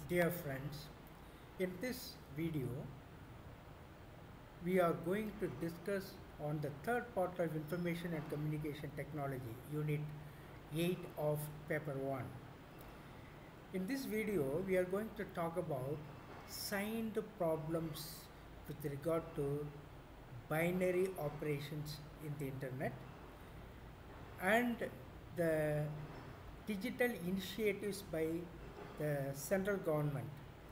Dear friends, in this video, we are going to discuss on the third part of Information and Communication Technology, Unit 8 of Paper 1. In this video, we are going to talk about signed problems with regard to binary operations in the internet and the digital initiatives by the central government.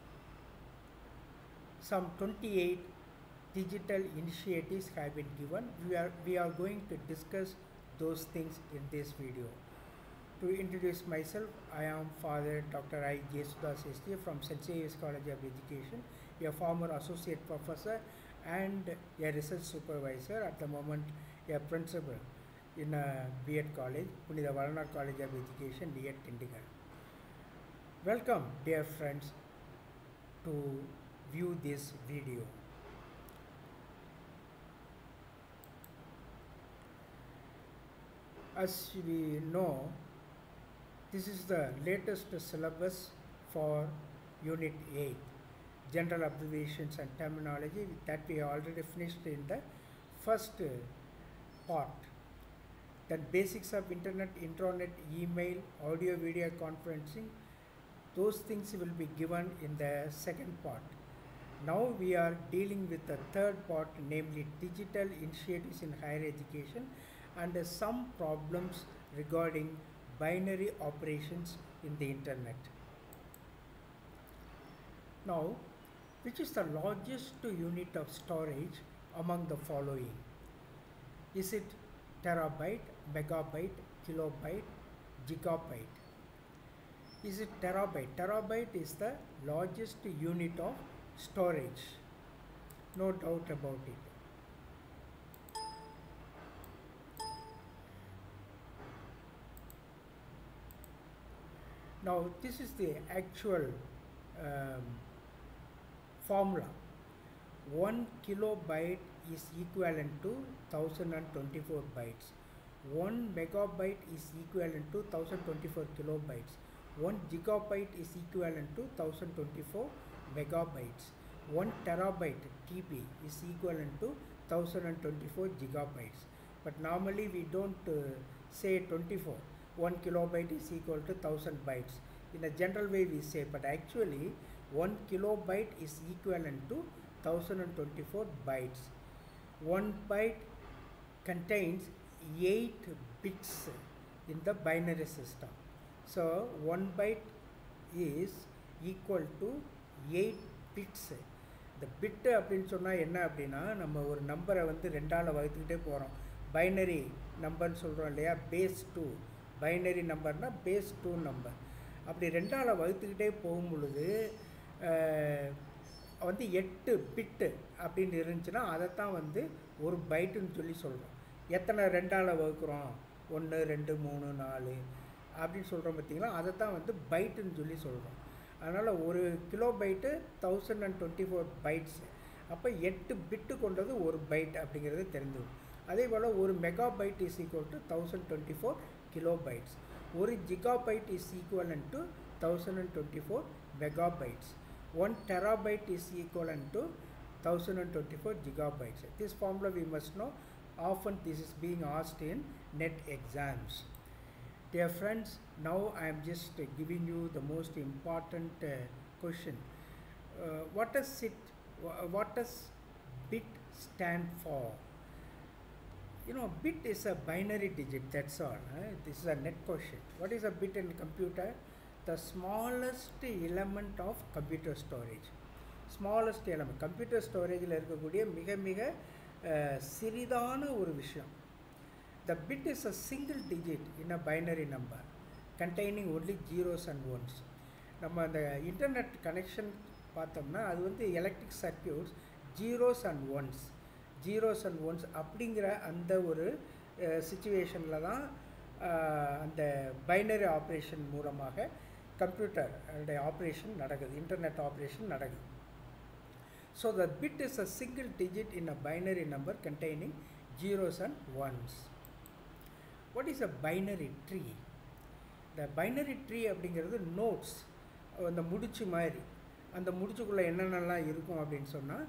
Some 28 digital initiatives have been given. We are, we are going to discuss those things in this video. To introduce myself, I am Father Dr. I. Jesudas SJ from St. Xavier's College of Education, a former associate professor and a research supervisor, at the moment a principal in a B.Ed college, Punitha Valanar College of Education, near Tindigal. Welcome, dear friends, to view this video. As we know, this is the latest syllabus for Unit 8, General Observations and Terminology, that we already finished in the first uh, part. Then basics of internet, intranet, email, audio, video conferencing, those things will be given in the second part. Now we are dealing with the third part, namely digital initiatives in higher education and uh, some problems regarding binary operations in the internet. Now, which is the largest unit of storage among the following? Is it terabyte, megabyte, kilobyte, gigabyte? Is it terabyte? Terabyte is the largest unit of storage. No doubt about it. Now, this is the actual um, formula. 1 kilobyte is equivalent to 1024 bytes. 1 megabyte is equivalent to 1024 kilobytes. 1 gigabyte is equivalent to 1024 megabytes. 1 terabyte TB is equivalent to 1024 gigabytes. But normally we don't uh, say 24. 1 kilobyte is equal to 1000 bytes. In a general way we say, but actually 1 kilobyte is equivalent to 1024 bytes. 1 byte contains 8 bits in the binary system. So 1 byte is equal to 8 bits. இந்த பிட்டு அப்படின்னு சொன்னால் என்ன அப்படின்னா நம்ம ஒரு நம்பரை வந்து ரெண்டால் வகுத்துக்கிட்டே போகிறோம் பைனரி நம்பர்னு சொல்கிறோம் இல்லையா பேஸ் டூ பைனரி நம்பர்னால் பேஸ் டூ நம்பர் அப்படி ரெண்டால் வகுத்துக்கிட்டே போகும் பொழுது வந்து எட்டு பிட்டு அப்படின்னு இருந்துச்சுன்னா அதைத்தான் வந்து ஒரு பைட்டுன்னு சொல்லி சொல்கிறோம் எத்தனை ரெண்டால் வகுக்கிறோம் ஒன்று ரெண்டு மூணு நாலு அப்படின்னு சொல்கிறோம் பார்த்தீங்களா அதை தான் வந்து பைட்டுன்னு சொல்லி சொல்கிறோம் அதனால் ஒரு kilobyte thousand and twenty four bytes அப்போ எட்டு பிட்டு கொண்டது ஒரு பைட் அப்படிங்கிறது தெரிஞ்சுடும் அதே போல் ஒரு megabyte is equal to thousand twenty four kilobytes ஒரு gigabyte is ஈக்குவலன் to thousand and twenty four megabytes one terabyte is ஈக்குவலன் to thousand and twenty four gigabytes. This formula we must know. Often this is being asked in net exams. Dear friends, now I am just uh, giving you the most important uh, question. Uh, what does it, wha- what does bit stand for? You know, bit is a binary digit, that's all. huh? This is a net question. What is a bit in computer? The smallest element of computer storage. Smallest element computer ஸ்டோரேஜில் இருக்கக்கூடிய மிக மிக அஹ், சிறிதான ஒரு விஷயம் the bit is a single digit in a binary number containing only zeros and ones நம்ம அந்த இன்டர்நெட் கனெக்ஷன் பார்த்தோம்னா அது வந்து electric circuits zeros and ones zeros and ones அப்படிங்கிற அந்த ஒரு சுச்சுவேஷனில் தான் அஹ், அந்த பைனரி ஆப்ரேஷன் மூலமாக கம்ப்யூட்டர் ஆப்ரேஷன் நடக்குது இன்டர்நெட் ஆப்ரேஷன் நடக்குது So the bit is a single digit in a binary number containing zeros and ones. What is a binary tree? The binary tree அப்படிங்கிறது நோட்ஸ் அந்த முடிச்சு மாதிரி அந்த முடிச்சுக்குள்ளே என்னென்னலாம் இருக்கும் அப்படின்னு சொன்னால்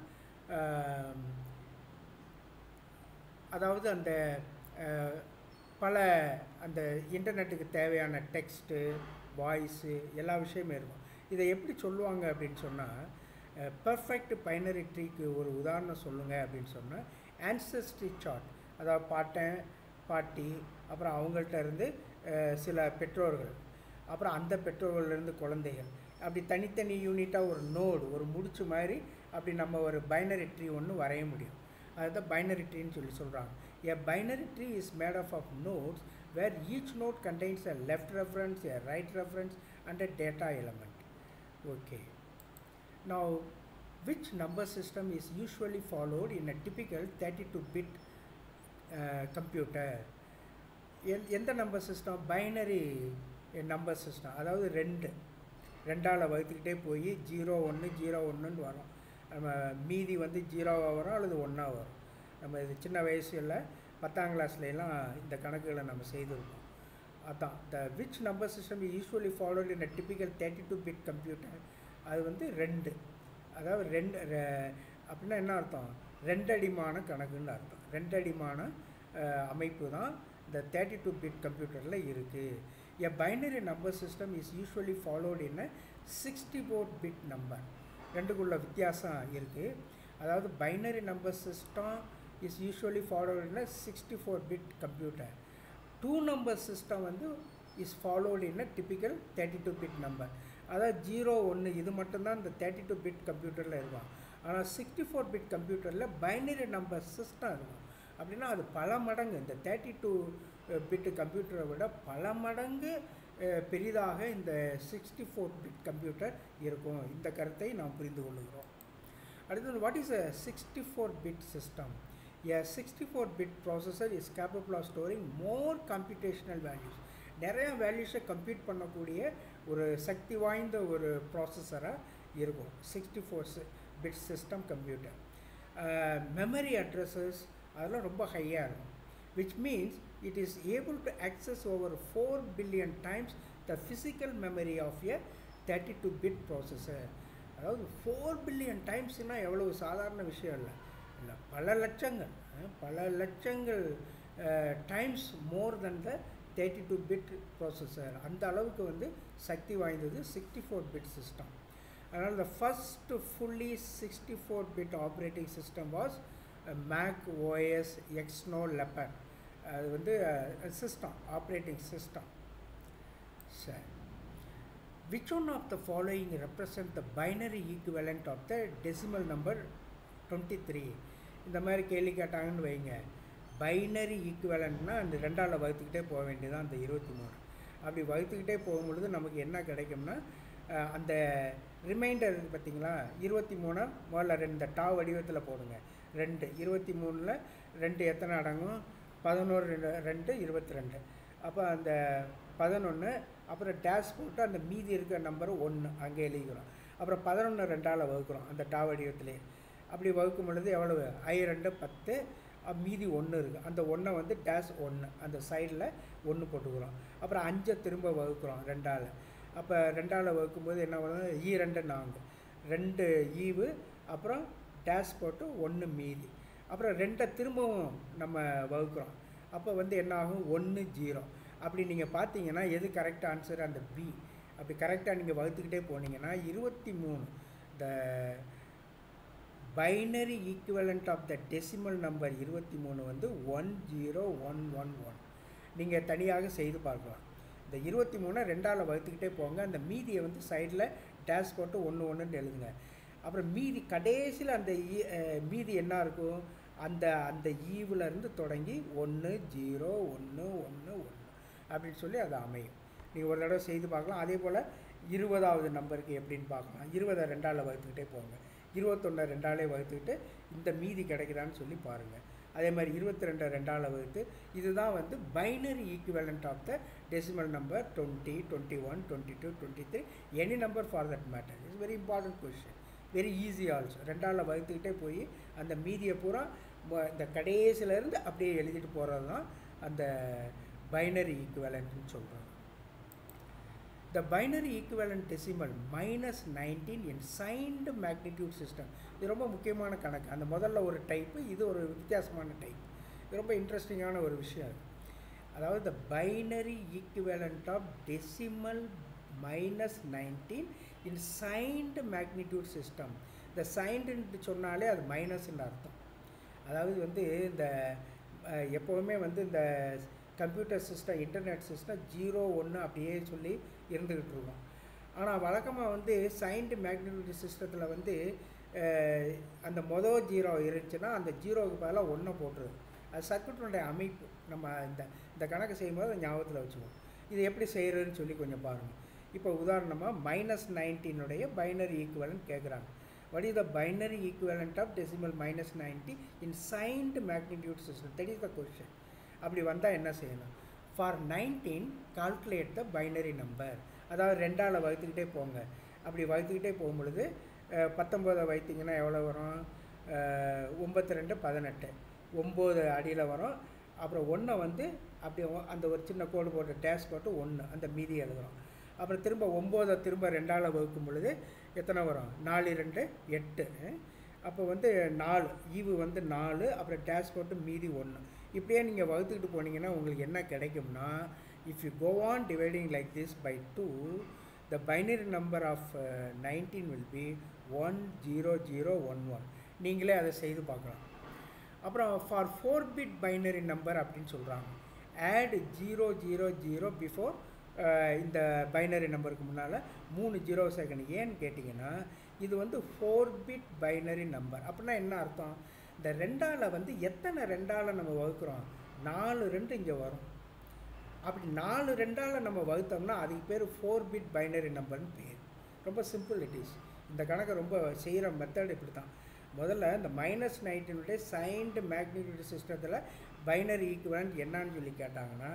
அதாவது அந்த அஹ், பல அந்த இன்டர்நெட்டுக்கு தேவையான டெக்ஸ்ட்டு வாய்ஸு எல்லா விஷயமே இருக்கும் இதை எப்படி சொல்லுவாங்க அப்படின்னு சொன்னால் பர்ஃபெக்ட் பைனரி ட்ரீக்கு ஒரு உதாரணம் சொல்லுங்கள் அப்படின்னு சொன்னால் ஆன்சஸ்ட்ரி சார்ட் அதாவது பாட்டன் பாட்டி அப்புறம் அவங்கள்ட்ட இருந்து அஹ், சில பெற்றோர்கள் அப்புறம் அந்த பெற்றோர்கள்லேருந்து குழந்தைகள் அப்படி தனித்தனி யூனிட்டாக ஒரு நோடு ஒரு முடிச்சு மாதிரி அப்படி நம்ம ஒரு பைனரி ட்ரீ ஒன்று வரைய முடியும் அதுதான் பைனரி ட்ரீன்னு சொல்லி சொல்கிறாங்க A binary tree is made up of nodes where each node contains a left reference, a right reference, and a data element. Okay. Now, which number system is usually followed in a typical 32-bit uh, computer? எந் எந்த number system binary number system அதாவது ரெண்டு ரெண்டால் வகுத்துக்கிட்டே போய் zero ஒன்று zero ஒன்றுன்னு வரும் நம்ம மீதி வந்து ஜீரோவாக வரும் அல்லது ஒன்றா வரும் நம்ம இது சின்ன வயசுல பத்தாம் கிளாஸ்லாம் இந்த கணக்குகளை நம்ம செய்திருக்கோம் அதான் the which number system usually followed in a typical thirty two bit computer அது வந்து ரெண்டு அதாவது ரெண்டு ரெ- அப்படின்னா என்ன அர்த்தம் ரெண்டடிமான கணக்குன்னு அர்த்தம் ரெண்டடிமான அஹ், அமைப்பு தான் இந்த தேர்ட்டி டூ பிட் கம்ப்யூட்டரில் இருக்குது a binary number system is usually followed in sixty four bit number ரெண்டுக்குள்ள வித்தியாசம் இருக்குது அதாவது binary number system is usually followed in sixty four bit computer two number system வந்து is followed in typical thirty two bit number அதாவது zero ஒன்று இது மட்டும்தான் இந்த தேர்ட்டி டூ பிட் கம்ப்யூட்டரில் இருக்கும் ஆனால் சிக்ஸ்டி ஃபோர் பிட் கம்ப்யூட்டரில் பைனரி நம்பர் சிஸ்டம் இருக்கும் அப்படின்னா அது பல மடங்கு இந்த தேர்ட்டி டூ பிட் கம்ப்யூட்டரை விட பல மடங்கு அஹ், பெரிதாக இந்த சிக்ஸ்டி ஃபோர் பிட் கம்ப்யூட்டர் இருக்கும் இந்த கருத்தை நாம் புரிந்து கொள்கிறோம் அடுத்தது what is a sixty four bit system a sixty four bit processor is capable of storing more computational values நிறைய வேல்யூஸை கம்ப்யூட் பண்ணக்கூடிய ஒரு சக்தி வாய்ந்த ஒரு ப்ராசஸராக இருக்கும் sixty four bit system computer memory addresses அதெல்லாம் ரொம்ப ஹையாக இருக்கும் which means it is able to access over 4 billion times the physical memory of a 32 bit processor அதாவது ஃபோர் பில்லியன் டைம்ஸ்னால் எவ்வளவு சாதாரண விஷயம் இல்லை இல்லை பல லட்சங்கள் அஹ், பல லட்சங்கள் times more then the thirty two bit processor அந்த அளவுக்கு வந்து சக்தி வாய்ந்தது சிக்ஸ்டி ஃபோர் பிட் சிஸ்டம் அதனால் the first fully 64 bit operating system was uh, Mac OS Exno Leopard அது வந்து சிஸ்டம் ஆப்ரேட்டிங் சிஸ்டம் சரி which one of the following represent the binary equivalent of the decimal number 23 இந்த மாதிரி கேள்வி கேட்டாங்கன்னு வைங்க binary ஈக்குவலண்ட்னா அந்த ரெண்டால் வகுத்துக்கிட்டே போக வேண்டியதான் அந்த இருபத்தி மூணு அப்படி வகுத்துக்கிட்டே போகும்பொழுது நமக்கு என்ன கிடைக்கும்னா அஹ், அந்த ரிமைண்டர் பார்த்தீங்களா இருபத்தி மூணை முதல்ல ரெண்டு டா வடிவத்தில் போடுங்க ரெண்டு இருபத்தி மூணில் ரெண்டு எத்தனை அடங்கும் பதினோரு ரெண்டு ரெண்டு இருபத்தி ரெண்டு அப்போ அந்த பதினொன்று அப்புறம் டேஷ் போட்டு அந்த மீதி இருக்கிற நம்பர் ஒன்று அங்கே எழுதிக்கிறோம் அப்புறம் பதினொன்று ரெண்டால் வகுக்கிறோம் அந்த டா வடிவத்திலே அப்படி வகுக்கும் பொழுது எவ்வளவு ஐ ரெண்டு பத்து அஹ் மீதி ஒன்று இருக்குது அந்த ஒன்றை வந்து டேஷ் ஒன்று அந்த சைடில் ஒன்று போட்டுக்கிறோம் அப்புறம் அஞ்சை திரும்ப வகுக்கிறோம் ரெண்டால் அப்போ ரெண்டால் வகுக்கும்போது என்ன பண்ணுறது ஈ ரெண்டு நான்கு ரெண்டு ஈவு அப்புறம் டேஷ் போட்டு ஒன்று மீதி அப்புறம் ரெண்டை திரும்பவும் நம்ம வகுக்கிறோம் அப்போ வந்து என்ன ஆகும் ஒன்று ஜீரோ அப்படி நீங்கள் பார்த்தீங்கன்னா எது கரெக்ட் ஆன்சர் அந்த பி அப்படி கரெக்டாக நீங்கள் வகுத்துக்கிட்டே போனீங்கன்னா இருபத்தி மூணு the binary equivalent of the decimal number இருபத்தி மூணு வந்து one zero one one one நீங்கள் தனியாக செய்து பார்க்கலாம் இந்த இருபத்தி மூணை ரெண்டால் வகுத்துக்கிட்டே போங்க அந்த மீதியை வந்து சைடில் டேஷ் போட்டு ஒன்று ஒன்றுன்னு எழுதுங்க அப்புறம் மீதி கடைசியில் அந்த ஈ- அஹ் மீதி என்ன இருக்கும் அந்த அந்த ஈவில் இருந்து தொடங்கி ஒன்று ஜீரோ ஒன்று ஒன்று ஒன்று அப்படின்னு சொல்லி அது அமையும் நீங்கள் ஒரு தடவை செய்து பார்க்கலாம் அதே போல் இருபதாவது நம்பருக்கு எப்படின்னு பார்க்கலாம் இருபதை ரெண்டால் வகுத்துக்கிட்டே போங்க இருபத்தொன்னை ரெண்டாலே வகுத்துக்கிட்டு இந்த மீதி கிடைக்குதான்னு சொல்லி பாருங்கள் அதே மாதிரி இருபத்தி ரெண்டை ரெண்டால் வகுத்து இதுதான் வந்து binary equivalent of the decimal number twenty twenty one twenty two twenty three any number for that matter it's very important question very easy also ரெண்டால் வகுத்துக்கிட்டே போய் அந்த மீதியை பூரா ம- இந்த கடைசியிலேருந்து அப்படியே எழுதிட்டு போகிறது தான் அந்த பைனரி ஈக்குவலண்ட்னு சொல்கிறோம் the binary equivalent decimal minus nineteen in signed magnitude system இது ரொம்ப முக்கியமான கணக்கு அந்த முதல்ல ஒரு டைப்பு இது ஒரு வித்தியாசமான டைப் இது ரொம்ப இன்ட்ரெஸ்டிங்கான ஒரு விஷயம் அது அதாவது the binary equivalent of decimal minus nineteen in signed magnitude system இந்த சைன்டுன்ட்டு சொன்னாலே அது மைனஸ்ன்னு அர்த்தம் அதாவது வந்து இந்த அஹ், எப்போவுமே வந்து இந்த computer system internet system zero ஒன்று அப்படியே சொல்லி இருந்துக்கிட்டு இருக்கோம் ஆனால் வழக்கமாக வந்து சைன்டு மேக்னிடியூட் சிஸ்டத்தில் வந்து அஹ், அந்த மொதல் ஜீரோ இருந்துச்சுன்னா அந்த ஜீரோவுக்கு பதிலாக ஒன்றை போட்டுருது அது சர்க்கியூட்டினுடைய அமைப்பு நம்ம இந்த இந்த கணக்கு செய்யும்போது அதை ஞாபகத்தில் வச்சுக்குவோம் இது எப்படி செய்கிறதுன்னு சொல்லி கொஞ்சம் பாருங்கள் இப்போ உதாரணமாக மைனஸ் நைன்டீனுடைய பைனரி ஈக்குவலன்ட் கேட்குறாங்க what is the binary equivalent of decimal minus 90 in signed magnitude system that is the question அப்படி வந்தால் என்ன செய்யணும் for nineteen calculate the binary number அதாவது ரெண்டால் வகுத்துக்கிட்டே போங்க அப்படி வகுத்துக்கிட்டே போகும் பொழுது அஹ், பத்தொம்போதை வைத்தீங்கன்னா எவ்வளோ வரும் அஹ், ஒம்பத்தி ரெண்டு பதினெட்டு ஒம்பது அடியில் வரும் அப்புறம் ஒன்றை வந்து அப்படியே ஒ- அந்த ஒரு சின்ன கோடு போட்டு டேஷ் போட்டு ஒன்று அந்த மீதி எழுதுறோம் அப்புறம் திரும்ப ஒம்போதை திரும்ப ரெண்டால் வகுக்கும் பொழுது எத்தனை வரும் நாலு ரெண்டு எட்டு அப்போ வந்து நாலு ஈவு வந்து நாலு அப்புறம் டேஷ் போட்டு மீதி ஒன்று இப்படியே நீங்கள் வகுத்துக்கிட்டு போனீங்கன்னா உங்களுக்கு என்ன கிடைக்கும்னா if you go on dividing like this by two the binary number of nineteen will be one zero zero one one நீங்களே அதை செய்து பார்க்கலாம் அப்புறம் for four bit binary number அப்படின்னு சொல்கிறாங்க add zero zero zero before இந்த பைனரி நம்பருக்கு முன்னால் மூணு ஜீரோ செகண்ட் ஏன்னு கேட்டிங்கன்னா இது வந்து ஃபோர் பிட் பைனரி நம்பர் அப்படின்னா என்ன அர்த்தம் இந்த ரெண்டால் வந்து எத்தனை ரெண்டால் நம்ம வகுக்கிறோம் நாலு ரெண்டு இங்கே வரும் அப்படி நாலு ரெண்டால் நம்ம வகுத்தோம்னா அதுக்கு பேர் ஃபோர் பிட் பைனரி நம்பர்னு பேர் ரொம்ப சிம்பிள் இட் இஸ் இந்த கணக்கை ரொம்ப செய்கிற மெத்தட் இப்படி தான் முதல்ல இந்த மைனஸ் நைன்டீனுடைய சைன்டு மேக்னிடியூட் சிஸ்டத்தில் பைனரி ஈக்குவலண்ட் என்னன்னு சொல்லி கேட்டாங்கன்னா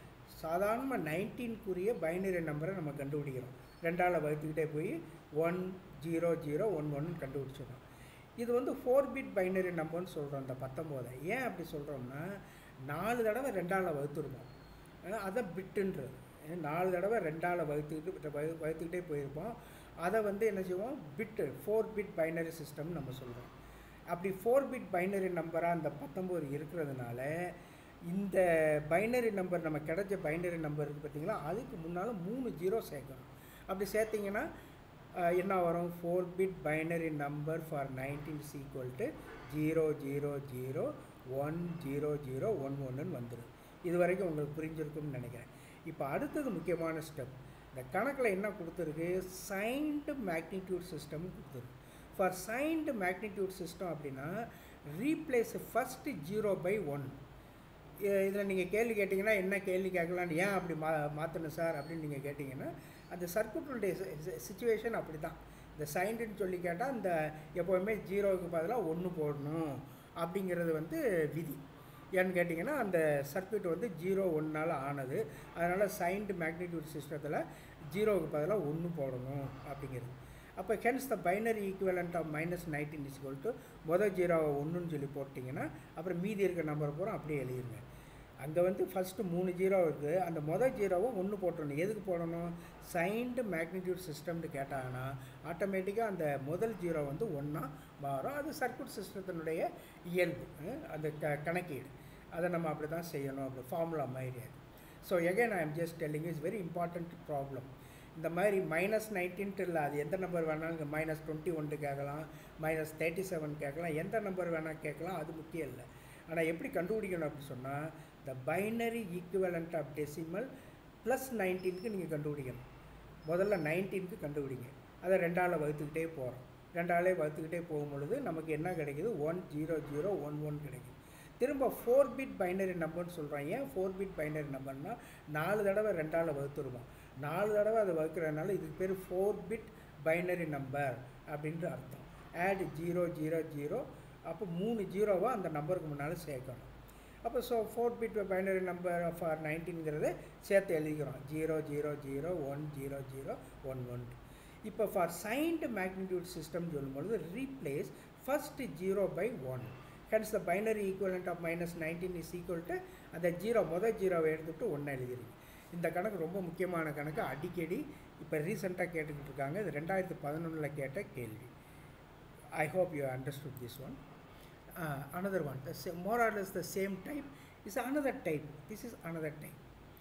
சாதாரண நைன்டீன்குரிய பைனரி நம்பரை நம்ம கண்டுபிடிக்கிறோம் ரெண்டால் வகுத்துக்கிட்டே போய் ஒன் ஜீரோ ஜீரோ ஒன் ஒன்னு கண்டுபிடிச்சிடும் இது வந்து ஃபோர் பிட் பைனரி நம்பர்னு சொல்கிறோம் இந்த பத்தொம்போதை ஏன் அப்படி சொல்கிறோம்னா நாலு தடவை ரெண்டால் வகுத்துருக்கோம் அஹ் அதை பிட்டுன்றது அஹ் நாலு தடவை ரெண்டால் வகுத்துக்கிட்டு வகு வகுத்துக்கிட்டே போயிருப்போம் அதை வந்து என்ன செய்வோம் bit four bit binary system நம்ம சொல்கிறோம் அப்படி ஃபோர் பிட் பைனரி நம்பராக அந்த பத்தொம்போது இருக்கிறதுனால இந்த பைனரி நம்பர் நம்ம கிடைச்ச பைனரி நம்பர் இருக்குது பார்த்தீங்களா அதுக்கு முன்னால் மூணு ஜீரோ சேர்க்கணும் அப்படி சேர்த்திங்கன்னா அஹ், என்ன வரும் four bit binary number for nineteen equal to zero zero zero one zero zero one ஒன்றுன்னு வந்துடும் இது வரைக்கும் உங்களுக்கு புரிஞ்சிருக்கும்னு நினைக்கிறேன் இப்போ அடுத்தது முக்கியமான ஸ்டெப் இந்த கணக்கில் என்ன கொடுத்துருக்கு சைன்டு மேக்னிடியூட் சிஸ்டம் கொடுத்துருக்கு ஃபார் சைன்டு மேக்னிடியூட் சிஸ்டம் அப்படின்னா replace first zero by one இதில் நீங்கள் கேள்வி கேட்டிங்கன்னா என்ன கேள்வி கேட்கலான்னு ஏன் அப்படி மா மாற்றணும் சார் அப்படின்னு நீங்கள் கேட்டிங்கன்னா அந்த சர்க்குட்டுடைய சுச்சுவேஷன் அப்படி தான் இந்த சைன்டுன்னு சொல்லி கேட்டால் இந்த எப்போவுமே ஜீரோவுக்கு பதிலாக ஒன்று போடணும் அப்படிங்கிறது வந்து விதி ஏன்னு கேட்டிங்கன்னா அந்த சர்க்யூட் வந்து ஜீரோ ஒன்னால் ஆனது அதனால் சைன்டு மேக்னிடியூட் சிஸ்டத்தில் ஜீரோவுக்கு பதிலாக ஒன்று போடணும் அப்படிங்கிறது அப்போ hence the binary equivalent of minus nineteen is to மொதல் ஜீரோவை ஒன்றுன்னு சொல்லி போட்டிங்கன்னா அப்புறம் மீதி இருக்க நம்பர் பூரா அப்படியே எழுதிருங்க அங்கே வந்து ஃபஸ்ட்டு மூணு ஜீரோ இருக்குது அந்த மொதல் ஜீரோவை ஒன்று போட்டுடணும் எதுக்கு போடணும் சைன்டு மேக்னிடியூட் சிஸ்டம்னு கேட்டாங்கன்னா ஆட்டோமேட்டிக்காக அந்த முதல் ஜீரோ வந்து ஒன்றா மாறும் அது சர்க்யூட் சிஸ்டத்தினுடைய இயல்பு அஹ், அந்த க கணக்கீடு அதை நம்ம அப்படி தான் செய்யணும் அப்படி ஃபார்முலா மாதிரி அது so again I am just telling is very important problem இந்த மாதிரி மைனஸ் நைன்டீன்ட்டு இல்லை அது எந்த நம்பர் வேணாலும் மைனஸ் டுவெண்ட்டி ஒன்ட்டு கேட்கலாம் மைனஸ் தேர்ட்டி செவன் கேட்கலாம் எந்த நம்பர் வேணால் கேட்கலாம் அது முக்கியம் இல்லை ஆனால் எப்படி கண்டுபிடிக்கணும் அப்படின்னு சொன்னால் the binary equivalent of decimal plus நைன்டீனுக்கு நீங்கள் கண்டுபிடிக்கணும் முதல்ல நைன்டீனுக்கு கண்டுபிடிங்க அதை ரெண்டால் வகுத்துக்கிட்டே போகிறோம் ரெண்டாலே வகுத்துக்கிட்டே போகும் பொழுது நமக்கு என்ன கிடைக்குது one zero zero one one கிடைக்குது திரும்ப ஃபோர் பிட் பைனரி நம்பர்னு சொல்கிறோம் ஏன் ஃபோர் பிட் பைனரி நம்பர்னால் நாலு தடவை ரெண்டால் வகுத்துருவோம் நாலு தடவை அதை வகுக்கிறதுனால இதுக்கு பேர் ஃபோர் பிட் பைனரி நம்பர் அப்படின்ற அர்த்தம் ஆட் ஜீரோ ஜீரோ ஜீரோ அப்போ மூணு ஜீரோவை அந்த நம்பருக்கு முன்னால் சேர்க்கணும் அப்போ so four bit binary number for நைன்டீன்கிறத சேர்த்து எழுதிக்கிறோம் zero zero zero one zero zero one one இப்போ ஃபார் சைன்டு மேக்னிடியூட் சிஸ்டம் சொல்லும்பொழுது replace first zero by one hence the binary equivalent of minus nineteen is equal to அந்த zero மொதல் ஜீரோவை எடுத்துகிட்டு ஒன்று எழுதிருக்கு இந்த கணக்கு ரொம்ப முக்கியமான கணக்கு அடிக்கடி இப்போ ரீசெண்டாக கேட்டுக்கிட்டு இருக்காங்க இது ரெண்டாயிரத்து பதினொன்றில் கேட்ட கேள்வி I hope you understood this one another one the more or less the same type is another type this is another type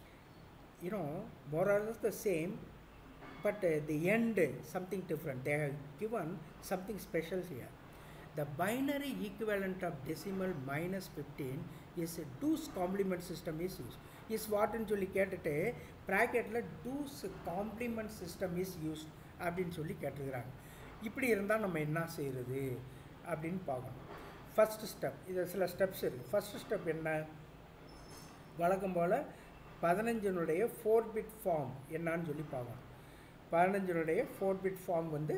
you know, more or less the same, but uh, the end something different. They have given something special here. The binary equivalent of decimal minus 15 is a deuce complement system is used. is what ன்னு சொல்லி கேட்டுட்டு ப்ராக்கெட்டில் two's complement system is used அப்படின்னு சொல்லி கேட்டுருக்குறாங்க இப்படி இருந்தால் நம்ம என்ன செய்கிறது அப்படின்னு பார்க்கணும் ஃபஸ்ட் ஸ்டெப் இது சில ஸ்டெப்ஸ் இருக்குது ஃபஸ்ட் ஸ்டெப் என்ன வழக்கம் போல் பதினஞ்சினுடைய ஃபோர் பிட் ஃபார்ம் என்னான்னு சொல்லி பார்க்கணும் பதினஞ்சினுடைய ஃபோர் பிட் ஃபார்ம் வந்து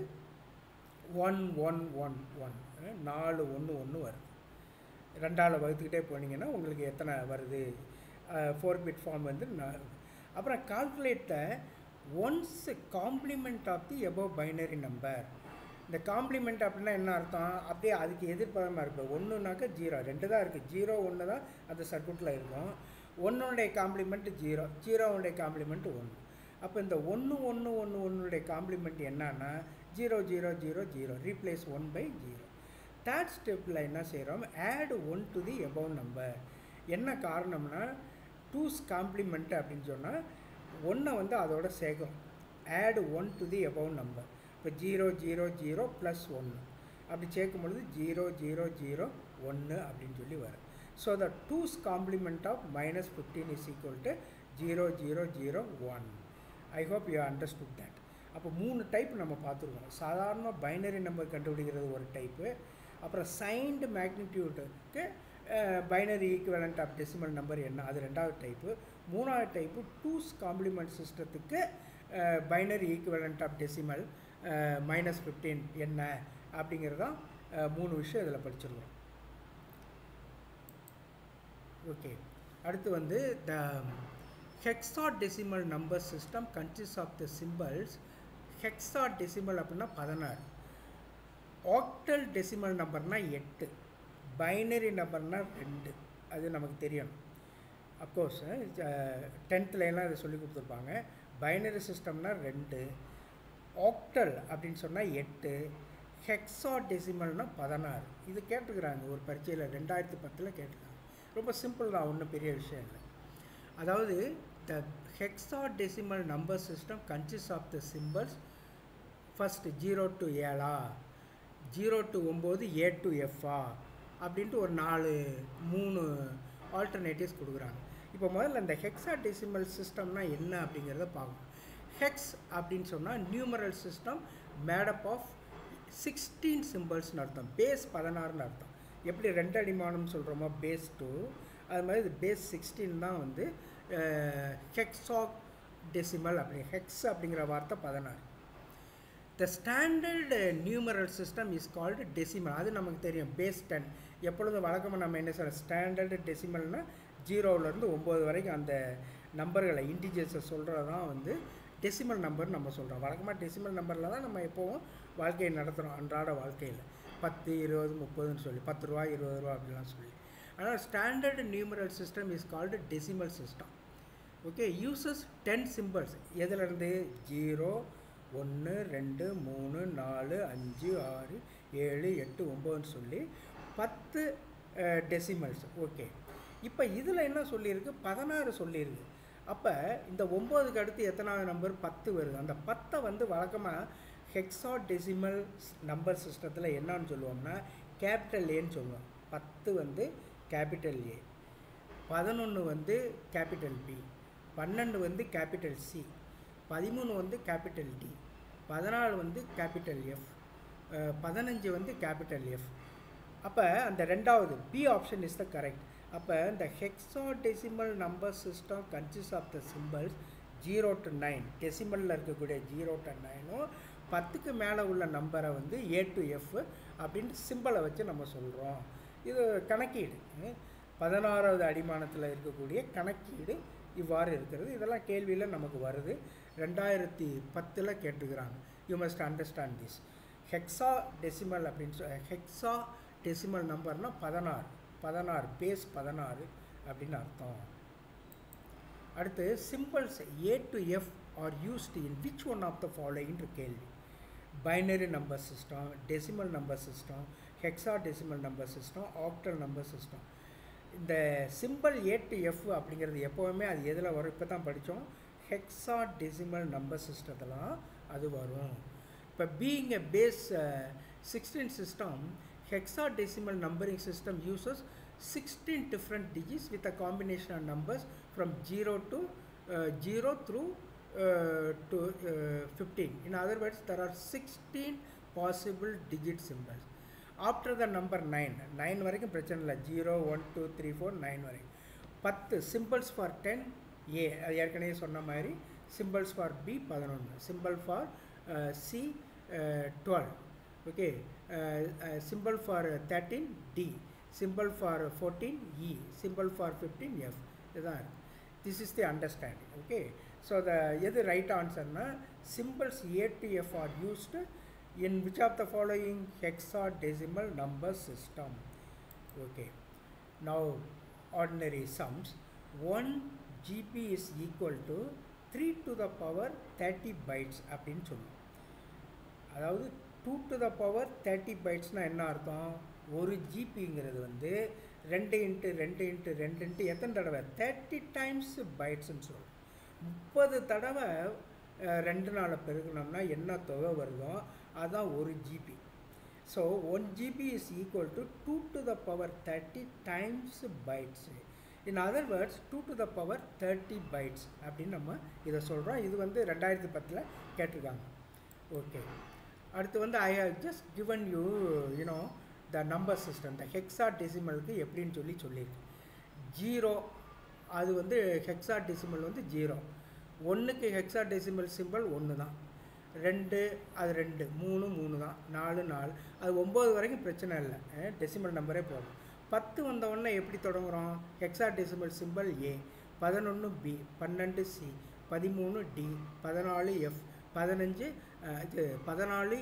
ஒன் ஒன் ஒன் ஒன் நாலு ஒன்று ஒன்று வருது ரெண்டாவில் வகுத்துக்கிட்டே போனீங்கன்னா உங்களுக்கு எத்தனை வருது ஃபோர் பிட் ஃபார்ம் வந்து நாலு அப்புறம் calculate the ones complement of the above binary number இந்த காம்ப்ளிமெண்ட் அப்படின்னா என்ன அர்த்தம் அப்படியே அதுக்கு எதிர்ப்பதமாக இருக்குது ஒன்றுனாக்கா ஜீரோ ரெண்டு தான் இருக்குது ஜீரோ ஒன்று தான் அந்த சர்க்குட்டில் இருக்கும் ஒன்றுடைய காம்ப்ளிமெண்ட் ஜீரோ ஜீரோவுடைய காம்ப்ளிமெண்ட் ஒன்று அப்போ இந்த ஒன்று ஒன்று ஒன்று ஒன்றுடைய காம்ப்ளிமெண்ட் என்னன்னா zero zero zero zero replace one by zero third ஸ்டெப்பில் என்ன செய்கிறோம் add one to the above number என்ன காரணம்னா டூஸ் காம்ப்ளிமெண்ட் அப்படின்னு சொன்னால் ஒன்றை வந்து அதோட சேர்க்கும் add one to the above number இப்போ ஜீரோ ஜீரோ ஜீரோ ப்ளஸ் ஒன்று அப்படி சேர்க்கும் பொழுது ஜீரோ ஜீரோ ஜீரோ ஒன்று அப்படின்னு சொல்லி வரும் so the two's complement of minus fifteen is equal to zero zero zero one I hope you understood that அப்போ மூணு டைப் நம்ம பார்த்துருக்கோம் சாதாரண பைனரி நம்பர் கண்டுபிடிக்கிறது ஒரு டைப்பு அப்புறம் சைன்டு மேக்னிடியூட்டுக்கு binary equivalent of decimal number என்ன அது ரெண்டாவது டைப்பு மூணாவது டைப்பு டூஸ் காம்ப்ளிமெண்ட் சிஸ்டத்துக்கு binary equivalent of decimal minus fifteen என்ன அப்படிங்கிறதான் மூணு விஷயம் இதில் படிச்சிருக்கோம் ஓகே அடுத்து வந்து the hexadecimal number system consists of the symbols hexadecimal அப்படின்னா பதினாறு ஆக்டல் டெசிமல் நம்பர்னால் எட்டு பைனரி நம்பர்னால் ரெண்டு அது நமக்கு தெரியணும் அப்கோர்ஸ் டென்த்துலலாம் இதை சொல்லி கொடுத்துருப்பாங்க பைனரி சிஸ்டம்னால் ரெண்டு ஆக்டல் அப்படின்னு சொன்னால் எட்டு ஹெக்ஸா டெசிமல்னால் பதினாறு இது கேட்டுக்கிறாங்க ஒரு பரீட்சையில் ரெண்டாயிரத்தி பத்தில் கேட்டுக்கிறாங்க ரொம்ப சிம்பிள் தான் ஒன்றும் பெரிய விஷயம் இல்லை அதாவது the hexadecimal number system consists of the symbols first zero to ஏழா ஜீரோ டு ஒம்பது ஏ டு எஃப்ஆ அப்படின்ட்டு ஒரு நாலு மூணு ஆல்டர்னேட்டிவ்ஸ் கொடுக்குறாங்க இப்போ முதல்ல இந்த ஹெக்ஸா டெசிமல் சிஸ்டம்னா என்ன அப்படிங்கிறத பார்க்கணும் ஹெக்ஸ் அப்படின்னு சொன்னால் numeral system made up of sixteen சிம்பிள்ஸ்னு அர்த்தம் பேஸ் பதினாறுன்னு அர்த்தம் எப்படி ரெண்டு அடிமானம்னு சொல்கிறோமோ பேஸ் டூ அது மாதிரி இது பேஸ் சிக்ஸ்டீன் தான் வந்து ஹெக்ஸா டெசிமல் அப்படி ஹெக்ஸ் அப்படிங்கிற வார்த்தை பதினாறு the standard numeral system is called decimal அது நமக்கு தெரியும் பேஸ் டென் எப்பொழுதும் வழக்கமாக நம்ம என்ன சொல்கிறோம் ஸ்டாண்டர்டு டெசிமல்னால் ஜீரோவிலேருந்து ஒம்பது வரைக்கும் அந்த நம்பர்களை இன்டிஜர்ஸை சொல்கிறது தான் வந்து டெசிமல் நம்பர் நம்ம சொல்கிறோம் வழக்கமாக டெசிமல் நம்பரில் தான் நம்ம எப்போவும் வாழ்க்கையை நடத்துகிறோம் அன்றாட வாழ்க்கையில் பத்து இருபது முப்பதுன்னு சொல்லி பத்து ரூபா இருபது ரூபா அப்படிலாம் சொல்லி ஆனால் standard numeral system is called decimal system okay uses ten symbols எதுலேருந்து ஜீரோ ஒன்று ரெண்டு மூணு நாலு அஞ்சு ஆறு ஏழு எட்டு ஒம்போதுன்னு சொல்லி பத்து டெசிமல்ஸ் ஓகே இப்போ இதில் என்ன சொல்லியிருக்கு பதினாறு சொல்லியிருக்கு அப்போ இந்த ஒம்போதுக்கு அடுத்து எத்தனாவது நம்பர் பத்து வருது அந்த பத்தை வந்து வழக்கமாக ஹெக்ஸா டெசிமல் நம்பர் சிஸ்டத்தில் என்னன்னு சொல்லுவோம்னா கேபிட்டல் ஏன்னு சொல்லுவோம் பத்து வந்து கேபிட்டல் ஏ பதினொன்று வந்து கேபிட்டல் பி பன்னெண்டு வந்து கேபிட்டல் சி பதிமூணு வந்து கேபிட்டல் டி பதினாலு வந்து கேபிட்டல் எஃப் பதினஞ்சு வந்து கேபிட்டல் எஃப் அப்போ அந்த ரெண்டாவது B option is the correct அப்போ இந்த hexadecimal number system consists of the symbols zero to nine டெசிமலில் இருக்கக்கூடிய ஜீரோ டு நைனும் பத்துக்கு மேலே உள்ள நம்பரை வந்து ஏ டு எஃப் அப்படின்ட்டு சிம்பிளை வச்சு நம்ம சொல்கிறோம் இது கணக்கீடு பதினாறாவது அடிமானத்தில் இருக்கக்கூடிய கணக்கீடு இவ்வாறு இருக்கிறது இதெல்லாம் கேள்வியில் நமக்கு வருது ரெண்டாயிரத்தி பத்தில் கேட்டுக்கிறாங்க you must understand this hexadecimal அப்படின்னு சொல் ஹெக்ஸா டெசிமல் நம்பர்னால் பதினாறு பதினாறு பேஸ் பதினாறு அப்படின்னு அர்த்தம் அடுத்து symbols A to F are used in which one of the ஃபாலோயின்னு கேள்வி binary number system decimal number system hexadecimal number system octal number system இந்த சிம்பிள் ஏ டு எஃப் அப்படிங்கிறது எப்போவுமே அது எதில் வரும் இப்போ தான் படித்தோம் ஹெக்ஸா டெசிமல் நம்பர் சிஸ்டத்தெல்லாம் அது வரும் இப்போ being a base sixteen system hexadecimal numbering system uses sixteen different digits with a combination of numbers from zero to zero through to uh, 15. In other words, there are 16 possible digit symbols. After the number 9, 9 வரைக்கும் பிரச்சனை இல்லை zero one two three four nine வரைக்கும் பத்து symbols for ten A அது ஏற்கனவே சொன்ன மாதிரி symbols for B பதினொன்று symbol for C twelve okay symbol for thirteen D symbol for fourteen E symbol for fifteen F இதுதான் இருக்குது this is the understanding okay so the எது right ஆன்சர்னா symbols A to F are used in which of the following hexadecimal number system okay now ordinary sums one GB is equal to three to the power thirty bytes அப்படின்னு சொல்லுவோம் அதாவது two to the power thirty பைட்ஸ்னால் என்ன அர்த்தம் ஒரு ஜிபிங்கிறது வந்து ரெண்டு into ரெண்டு இன்ட்டு ரெண்டு இன்ட்டு எத்தனை தடவை தேர்ட்டி டைம்ஸ் பைட்ஸ்ன்னு சொல்லுவோம் முப்பது தடவை ரெண்டு நாளை பெருக்கணும்னா என்ன தொகை வருதோ அதுதான் ஒரு GB so one GB is equal to two to the power thirty times bytes in other words two to the power thirty bytes அப்படின்னு நம்ம இதை சொல்கிறோம் இது வந்து ரெண்டாயிரத்தி பத்தில் கேட்டிருக்காங்க ஓகே அடுத்து வந்து I have just given you you know the number system இந்த ஹெக்ஸா டெசிமலுக்கு எப்படின்னு சொல்லி சொல்லியிருக்கு ஜீரோ அது வந்து ஹெக்ஸா டெசிமல் வந்து ஜீரோ ஒன்றுக்கு ஹெக்ஸா டெசிமல் சிம்பிள் ஒன்று தான் ரெண்டு அது ரெண்டு மூணு மூணு தான் நாலு நாலு அது ஒம்பது வரைக்கும் பிரச்சனை இல்லை டெசிமல் நம்பரே போதும் பத்து வந்த உடனே எப்படி தொடங்குகிறோம் ஹெக்ஸா டெசிமல் சிம்பிள் ஏ பதினொன்று பி பன்னெண்டு சி பதிமூணு டி பதினாலு எஃப் பதினஞ்சு இது பதினாலு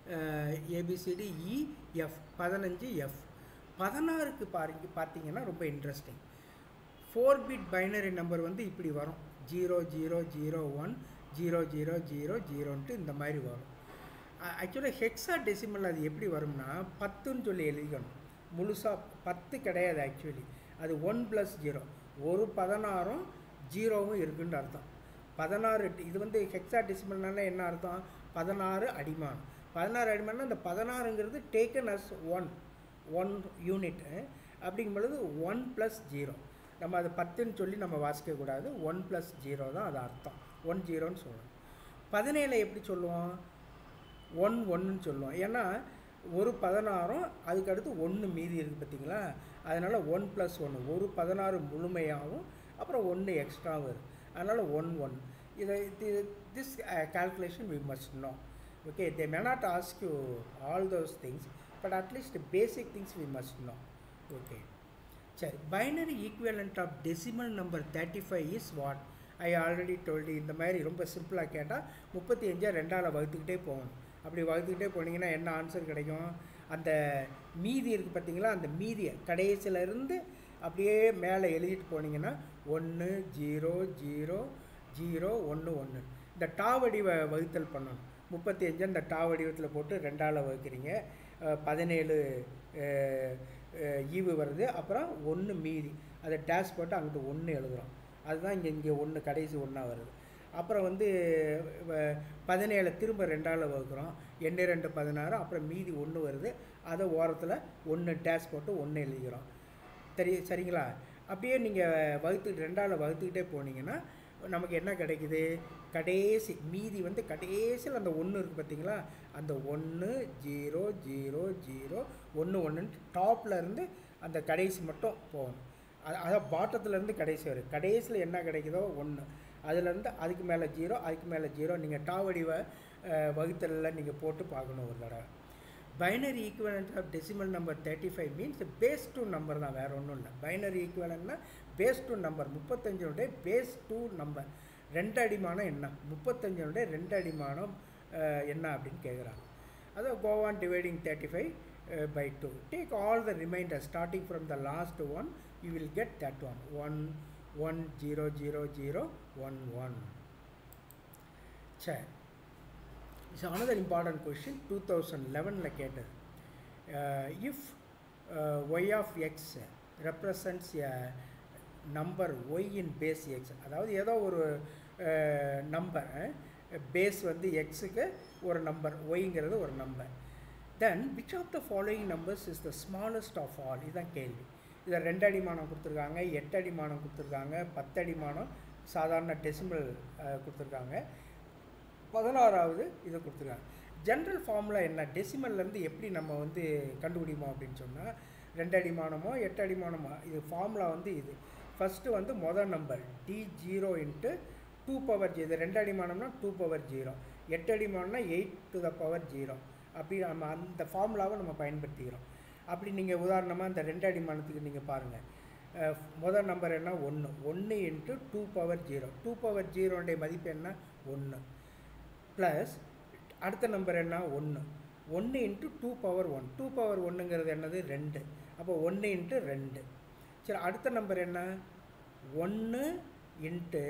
ஏபிசிடி இ எஃப் பதினஞ்சு எஃப் பதினாறுக்கு பாருங்க பார்த்தீங்கன்னா ரொம்ப interesting four bit binary number வந்து இப்படி வரும் zero zero zero one zero zero zero ஜீரோன்ட்டு இந்த மாதிரி வரும் ஆக்சுவலாக ஹெக்ஸா டெசிமல் அது எப்படி வரும்னா பத்துன்னு சொல்லி எழுதிக்கணும் முழுசாக பத்து கிடையாது ஆக்சுவலி அது ஒன் ப்ளஸ் ஜீரோ ஒரு பதினாறும் ஜீரோவும் இருக்குன்னு அர்த்தம் பதினாறு இது வந்து ஹெக்ஸா டெசிமல்னால என்ன அர்த்தம் பதினாறு அடிமானம் பதினாறு அடிமானம் இந்த பதினாறுங்கிறது taken as one one unit அப்படிங்கும் பொழுது ஒன் ப்ளஸ் ஜீரோ நம்ம அது பத்துன்னு சொல்லி நம்ம வாசிக்கக்கூடாது ஒன் ப்ளஸ் ஜீரோ தான் அது அர்த்தம் ஒன் ஜீரோன்னு சொல்லணும் பதினேழை எப்படி சொல்லுவோம் ஒன் ஒன்றுன்னு சொல்லுவோம் ஏன்னா ஒரு பதினாறும் அதுக்கடுத்து ஒன்று மீதி இருக்குது பார்த்தீங்களா அதனால் ஒன் ப்ளஸ் ஒன்று ஒரு பதினாறு முழுமையாகவும் அப்புறம் ஒன்று எக்ஸ்ட்ராவும் இருக்குது அதனால் ஒன் ஒன் இதை this calculation we must know okay they may not ask you all those things but at least basic things we must know okay சரி binary equivalent of decimal number thirty five is what I already told இந்த மாதிரி ரொம்ப சிம்பிளாக கேட்டால் முப்பத்தி அஞ்சாக ரெண்டாவில் வகுத்துக்கிட்டே போகணும் அப்படி வகுத்துக்கிட்டே போனீங்கன்னா என்ன ஆன்சர் கிடைக்கும் அந்த மீதி இருக்குது பார்த்தீங்களா அந்த மீதியை கடைசியிலேருந்து அப்படியே மேலே எழுதிட்டு போனீங்கன்னா ஒன்று ஜீரோ ஜீரோ ஜீரோ ஒன்று ஒன்று இந்த டா வடிவ வகுத்தல் பண்ணணும் முப்பத்தி அஞ்சு அந்த டா வடிவத்தில் போட்டு ரெண்டாவில் வகுக்கிறீங்க பதினேழு ஈவு வருது அப்புறம் ஒன்று மீதி அதை டேஷ் போட்டு அங்கிட்டு ஒன்று எழுதுகிறோம் அதுதான் இங்கே இங்கே ஒன்று கடைசி ஒன்றா வருது அப்புறம் வந்து பதினேழு திரும்ப ரெண்டாவில் வகுக்கிறோம் எண்ணு ரெண்டு பதினாறு அப்புறம் மீதி ஒன்று வருது அதை ஓரத்தில் ஒன்று டேஷ் போட்டு ஒன்று எழுதிக்கிறோம் சரி சரிங்களா அப்படியே நீங்கள் வகுத்து ரெண்டாவில் வகுத்துக்கிட்டே போனீங்கன்னா நமக்கு என்ன கிடைக்குது கடைசி மீதி வந்து கடைசியில் அந்த ஒன்று இருக்குது பார்த்தீங்களா அந்த ஒன்று ஜீரோ ஜீரோ ஜீரோ ஒன்று ஒன்றுன்ட்டு டாப்பில் இருந்து அந்த கடைசி மட்டும் போகணும் அதான் பாட்டத்துலேருந்து கடைசி வரும் கடைசியில் என்ன கிடைக்குதோ ஒன்று அதுலேருந்து அதுக்கு மேலே ஜீரோ அதுக்கு மேலே ஜீரோ நீங்கள் டாவடிவ வகுத்தலில் நீங்கள் போட்டு பார்க்கணும் ஒரு தடவை binary equivalent of decimal number thirty five means base two number தான் வேறு ஒன்றும் இல்லை பைனரி ஈக்குவலண்ட்னா பேஸ் டூ நம்பர் முப்பத்தஞ்சனுடைய பேஸ் டூ நம்பர் ரெண்டு அடிமானம் என்ன முப்பத்தஞ்சனுடைய ரெண்டு அடிமானம் என்ன அப்படின்னு கேட்குறாங்க அதான் go on dividing thirty five by two take all the remainder starting from the last one you will get that one one one zero zero zero one one சரி it's another important question two thousand லெவனில் கேட்டது if Y of X represents a number Y in base X அதாவது ஏதோ ஒரு number base வந்து எக்ஸுக்கு ஒரு number ஒய்ங்கிறது ஒரு number then which of the following numbers is the smallest of all இதுதான் கேள்வி இதை ரெண்டு அடிமானம் கொடுத்துருக்காங்க எட்டு அடிமானம் கொடுத்துருக்காங்க பத்து அடிமானம் சாதாரண டெசிமல் கொடுத்துருக்காங்க பதினாறாவது இது கொடுத்துருக்காங்க ஜென்ரல் ஃபார்முலா என்ன டெசிமல்லேருந்து எப்படி நம்ம வந்து கண்டுபிடிப்போம் அப்படின்னு சொன்னால் ரெண்டு அடிமானமோ எட்டு அடிமானமோ இது ஃபார்முலா வந்து இது ஃபஸ்ட்டு வந்து மொதல் number D zero into two power zero இது ரெண்டு அடிமானம்னா டூ பவர் ஜீரோ எட்டு அடிமானம்னா eight to the power zero அப்படி நம்ம அந்த ஃபார்முலாவை நம்ம பயன்படுத்திக்கிறோம் அப்படி நீங்கள் உதாரணமாக இந்த ரெண்டு அடிமானத்துக்கு நீங்கள் பாருங்கள் முதல் நம்பர் என்ன ஒன்று ஒன்று into two power zero two power ஜீரோடைய மதிப்பு என்ன ஒன்று ப்ளஸ் அடுத்த நம்பர் என்ன ஒன்று ஒன்று into two power one two power ஒன்றுங்கிறது என்னது ரெண்டு அப்போ ஒன்று இன்ட்டு ரெண்டு சரி அடுத்த நம்பர் என்ன ஒன்று இன்ட்டு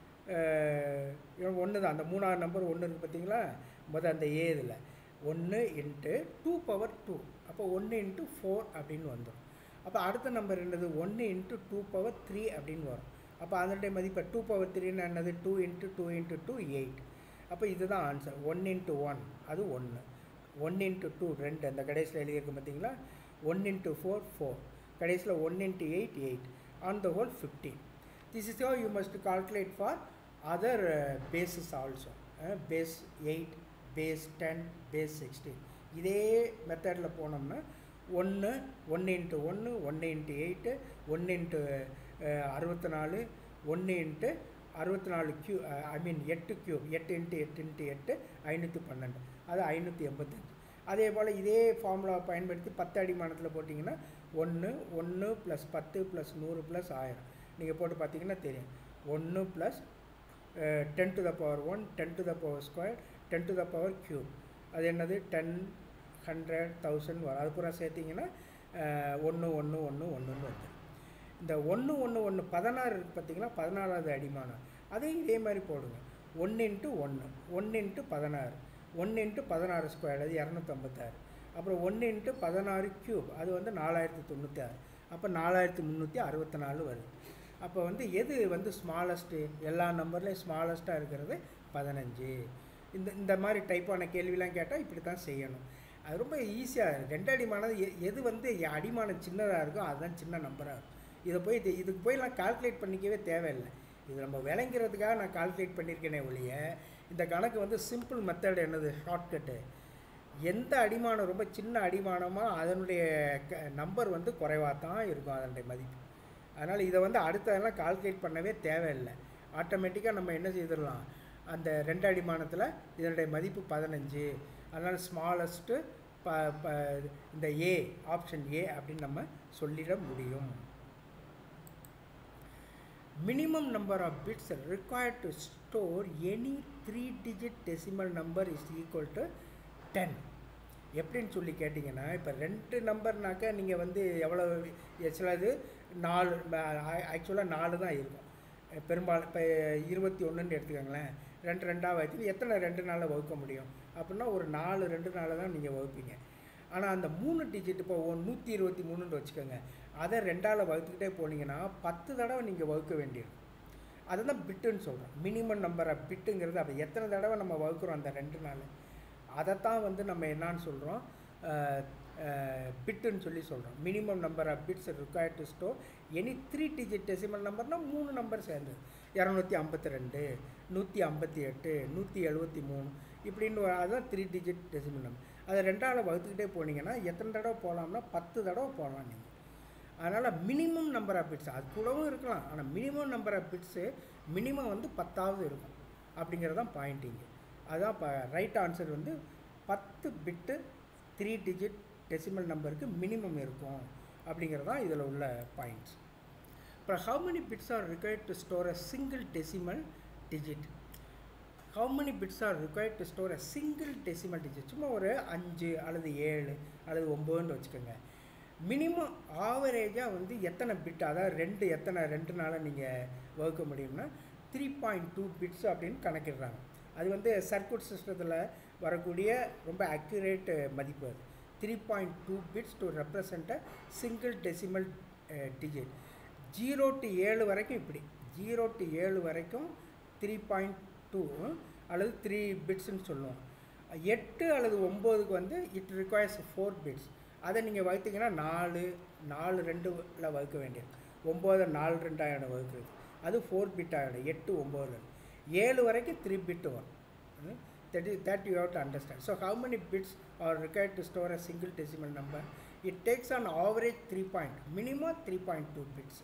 ஒன்று தான் அந்த மூணாவது நம்பர் ஒன்று இருக்குது பார்த்தீங்களா முதல் அந்த ஏ இதில் ஒன்று இன்ட்டு டூ பவர் டூ அப்போ ஒன்று இன்ட்டு ஃபோர் அப்படின்னு வந்துடும் அப்போ அடுத்த நம்பர் என்னது ஒன்று இன்ட்டு டூ பவர் த்ரீ அப்படின்னு வரும் அப்போ அதனுடைய மதிப்பு டூ பவர் த்ரீன்னு என்னது two into two into two eight அப்போ இதுதான் ஆன்சர் ஒன் இன்ட்டு ஒன் அது ஒன்று ஒன் இன்ட்டு டூ ரெண்டு அந்த கடைசியில் எழுதியிருக்கு பார்த்தீங்களா ஒன் இன்ட்டு ஃபோர் ஃபோர் கடைசியில் one into eight eight on the whole fifteen this is yo you must calculate for other bases also base eight base ten base sixteen இதே மெத்தடில் போனோம்னா ஒன்று ஒன்று இன்ட்டு ஒன்று ஒன்று இன்ட்டு எயிட்டு ஒன்று into அறுபத்தி நாலு ஒன்று இன்ட்டு அறுபத்தி நாலு கியூ ஐ மீன் எட்டு கியூப் எட்டு இன்ட்டு எட்டு இன்ட்டு எட்டு ஐநூற்றி பன்னெண்டு அது ஐநூற்றி எண்பத்தஞ்சு அதே போல் இதே ஃபார்முலாவை பயன்படுத்தி பத்து அடிமானத்தில் போட்டிங்கன்னா ஒன்று ஒன்று ப்ளஸ் பத்து ப்ளஸ் நூறு ப்ளஸ் ஆயிரம் நீங்கள் போட்டு பார்த்தீங்கன்னா தெரியும் ஒன்று plus ten to the power one ten to the power square ten to the power cube அது என்னது டென் ஹண்ட்ரட் தௌசண்ட் வரும் அது பூரா சேர்த்திங்கன்னா ஒன்று ஒன்று ஒன்று ஒன்றுன்னு வந்துடும் இந்த ஒன்று ஒன்று ஒன்று பதினாறு இருக்குது பார்த்தீங்களா பதினாறாவது அடிமானம் அதையும் இதே மாதிரி போடுங்க ஒன்று இன்ட்டு ஒன்று ஒன்று இன்ட்டு பதினாறு ஒன்று இன்ட்டு பதினாறு ஸ்கொயர் அது இரநூத்தம்பத்தாறு அப்புறம் ஒன்று இன்ட்டு பதினாறு க்யூப் அது வந்து நாலாயிரத்தி தொண்ணூற்றி ஆறு அப்போ நாலாயிரத்தி முந்நூற்றி அறுபத்தி நாலு வருது அப்போ வந்து எது வந்து ஸ்மாலஸ்ட்டு எல்லா நம்பர்லேயும் ஸ்மாலஸ்ட்டாக இருக்கிறது பதினஞ்சு இந்த இந்த மாதிரி டைப்பான கேள்விலாம் கேட்டால் இப்படி தான் செய்யணும் அது ரொம்ப ஈஸியாக ரெண்டு அடிமானது எ எது வந்து அடிமானம் சின்னதாக இருக்கோ அதுதான் சின்ன நம்பராக இருக்கும் இதை போய் இது இதுக்கு போய் நான் கால்குலேட் பண்ணிக்கவே தேவையில்லை இது நம்ம விளங்கிறதுக்காக நான் கால்குலேட் பண்ணியிருக்கேனே ஒழிய இந்த கணக்கு வந்து சிம்பிள் மெத்தட் என்னது ஷார்ட்கட்டு எந்த அடிமானம் ரொம்ப சின்ன அடிமானமாக அதனுடைய க நம்பர் வந்து குறைவாக தான் இருக்கும் அதனுடைய மதிப்பு அதனால் இதை வந்து அடுத்ததெல்லாம் கால்குலேட் பண்ணவே தேவையில்லை ஆட்டோமேட்டிக்காக நம்ம என்ன செய்திடலாம் அந்த ரெண்டு அடிமானத்தில் இதனுடைய மதிப்பு பதினஞ்சு அதனால் ஸ்மாலஸ்ட்டு ப ப இந்த ஏ ஆப்ஷன் ஏ அப்படின்னு நம்ம சொல்லிட முடியும் minimum number of bits required to store any three digit decimal number is equal to 10 எப்படின்னு சொல்லி கேட்டிங்கன்னா இப்போ ரெண்டு நம்பர்னாக்கா நீங்கள் வந்து எவ்வளோ ஆக்சுவலாக நாலு ஆக்சுவலாக நாலு தான் இருக்கும் பெரும்பாலும் இப்போ இருபத்தி ஒன்றுன்னு எடுத்துக்கோங்களேன் ரெண்டு ரெண்டாக வச்சு எத்தனை ரெண்டு நாளில் வகுக்க முடியும் அப்படின்னா ஒரு நாலு ரெண்டு நாளில் தான் நீங்கள் வகுப்பீங்க ஆனால் அந்த மூணு டிஜிட் இப்போ நூற்றி இருபத்தி மூணுன்னு வச்சுக்கோங்க அதை ரெண்டால் வகுத்துக்கிட்டே போனீங்கன்னா பத்து தடவை நீங்கள் வகுக்க வேண்டியிருக்கும் அதை தான் பிட்டுன்னு சொல்கிறோம் மினிமம் நம்பர் ஆஃப் பிட்டுங்கிறது அப்போ எத்தனை தடவை நம்ம வகுக்கிறோம் அந்த ரெண்டு நாள் அதைத்தான் வந்து நம்ம என்னான்னு சொல்கிறோம் பிட்டுன்னு சொல்லி சொல்கிறோம் minimum number of bits required to store any three digit decimal நம்பர்னால் மூணு நம்பர் சேர்ந்தது இரநூத்தி ஐம்பத்தி ரெண்டு நூற்றி ஐம்பத்தி எட்டு நூற்றி எழுபத்தி மூணு இப்படின்னு அதுதான் த்ரீ டிஜிட் டெசிமல் நம்பர் அதை ரெண்டாவது வகுத்துக்கிட்டே போனீங்கன்னா எத்தனை தடவை போகலாம்னா பத்து தடவை போகலாம் நீங்கள் அதனால் மினிமம் நம்பர் ஆஃப் பிட்ஸ் அது கூடவும் இருக்கலாம் ஆனால் minimum number of bits minimum வந்து பத்தாவது இருக்கும் அப்படிங்கிறது தான் பாயிண்ட் இங்கே அதுதான் இப்போ ரைட் ஆன்சர் வந்து பத்து பிட்டு த்ரீ டிஜிட் டெசிமல் நம்பருக்கு மினிமம் இருக்கும் அப்படிங்கிறது தான் இதில் உள்ள பாயிண்ட்ஸ் இப்போ how many bits are required to store a single decimal digit how many bits are required to store a single decimal digit சும்மா ஒரு அஞ்சு அல்லது ஏழு அல்லது ஒம்போதுன்னு வச்சுக்கோங்க மினிமம் ஆவரேஜாக வந்து எத்தனை பிட் அதாவது ரெண்டு எத்தனை ரெண்டு நாளாக நீங்கள் வகுக்க முடியும்னா த்ரீ பாயிண்ட் டூ பிட்ஸ் அப்படின்னு கணக்கிடுறாங்க அது வந்து சர்க்யூட் சிஸ்டத்தில் வரக்கூடிய ரொம்ப அக்யூரேட் மதிப்பு அது three point two bits to represent a single decimal digit zero to ஏழு வரைக்கும் இப்படி ஜீரோ டு ஏழு வரைக்கும் த்ரீ பாயிண்ட் டூ அல்லது த்ரீ பிட்ஸ்ன்னு சொல்லுவோம் எட்டு அல்லது ஒம்போதுக்கு வந்து இட் ரிக்வயர்ஸ் ஃபோர் பிட்ஸ் அதை நீங்கள் வகுத்தீங்கன்னா நாலு நாலு ரெண்டில் வகுக்க வேண்டியது ஒம்பது நாலு ரெண்டாயிரம் வகுக்கிறது அது ஃபோர் பிட் ஆகிடும் எட்டு ஒம்பதுல ஏழு வரைக்கும் த்ரீ பிட்டு வரும் that is that you have to understand so how many bits are required to store a single decimal number it takes on average 3 point minimum 3.2 bits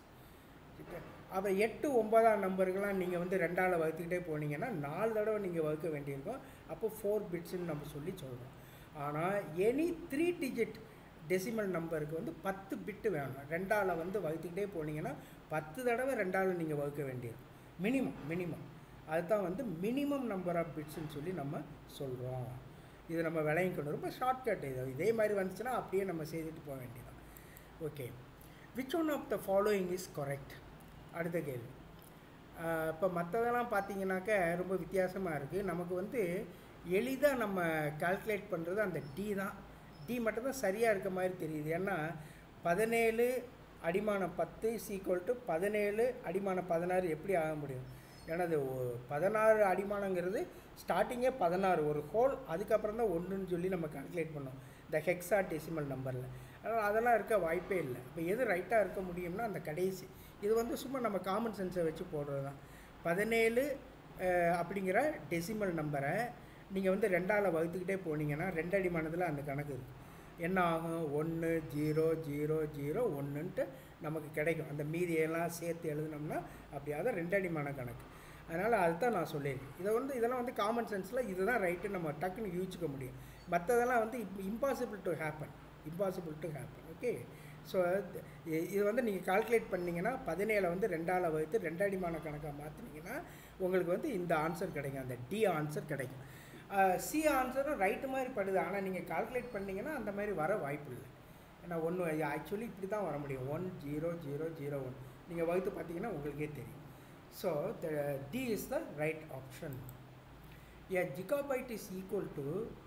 அப்புறம் எட்டு ஒன்பதாம் நம்பருக்கெல்லாம் நீங்கள் வந்து ரெண்டால் வகுத்துக்கிட்டே போனீங்கன்னா நாலு தடவை நீங்கள் வகுக்க வேண்டியிருக்கும் அப்போ ஃபோர் பிட்ஸ்ன்னு நம்ம சொல்லி சொல்கிறோம் ஆனால் எனி த்ரீ டிஜிட் டெசிமல் நம்பருக்கு வந்து பத்து பிட்டு வேணும் ரெண்டால் வந்து வகுத்துக்கிட்டே போனீங்கன்னா பத்து தடவை ரெண்டால் நீங்கள் வகுக்க வேண்டியது மினிமம் மினிமம் அதுதான் வந்து மினிமம் நம்பர் ஆஃப் பிட்ஸ்ன்னு சொல்லி நம்ம சொல்கிறோம் இது நம்ம விளையங்கணும் ரொம்ப ஷார்ட்கட் இது இதே மாதிரி வந்துச்சுன்னா அப்படியே நம்ம செய்துட்டு போக வேண்டியதான் okay which one of the following is correct அடுத்த கேள்வி இப்போ மற்றதெல்லாம் பார்த்தீங்கன்னாக்க ரொம்ப வித்தியாசமாக இருக்குது நமக்கு வந்து எளிதாக நம்ம கால்குலேட் பண்ணுறது அந்த டி தான் டி மட்டும்தான் சரியாக இருக்க மாதிரி தெரியுது ஏன்னா பதினேழு அடிமானம் பத்து சீக்குவல் டு பதினேழு அடிமானம் பதினாறு எப்படி ஆக முடியும் ஏன்னா அது ஒ- பதினாறு அடிமானங்கிறது ஸ்டார்டிங்கே பதினாறு ஒரு ஹோல் அதுக்கப்புறம் தான் ஒன்றுன்னு சொல்லி நம்ம கால்குலேட் பண்ணோம் இந்த ஹெக்ஸா டெசிமல் நம்பரில் அதனால் அதெல்லாம் இருக்க வாய்ப்பே இல்லை இப்போ எது ரைட்டாக இருக்க முடியும்னா அந்த கடைசி இது வந்து சும்மா நம்ம காமன் சென்ஸை வச்சு போடுறது தான் பதினேழு அஹ், அப்படிங்கிற டெசிமல் நம்பரை நீங்கள் வந்து ரெண்டால் வகுத்துக்கிட்டே போனீங்கன்னா ரெண்டு அடிமானத்தில் அந்த கணக்கு இருக்குது என்ன ஆகும் ஒன்று ஜீரோ ஜீரோ ஜீரோ ஒன்றுன்ட்டு நமக்கு கிடைக்கும் அந்த மீதியெல்லாம் சேர்த்து எழுதுனோம்னா அப்படியாவது ரெண்டு அடிமான கணக்கு அதனால் அதுதான் நான் சொல்லியிருக்கேன் இதை வந்து இதெல்லாம் வந்து காமன் சென்ஸில் இதுதான் ரைட்டு நம்ம டக்குன்னு யூச்சிக்க முடியும் மற்றதெல்லாம் வந்து impossible to happen impossible to happen okay so இது வந்து நீங்கள் கால்குலேட் பண்ணீங்கன்னா பதினேழை வந்து ரெண்டால் வகுத்து ரெண்டடிமான கணக்காக மாற்றினீங்கன்னா உங்களுக்கு வந்து இந்த ஆன்சர் கிடைக்கும் அந்த டி ஆன்சர் கிடைக்கும் சி ஆன்சரும் ரைட்டு மாதிரி படுது ஆனால் நீங்கள் கால்குலேட் பண்ணீங்கன்னா அந்த மாதிரி வர வாய்ப்பு இல்லை ஏன்னா ஒன்று ஆக்சுவலி இப்படி தான் வர முடியும் one zero zero zero one நீங்கள் வகுத்து பார்த்தீங்கன்னா உங்களுக்கே தெரியும் so the D is the right option a gigabyte is equal to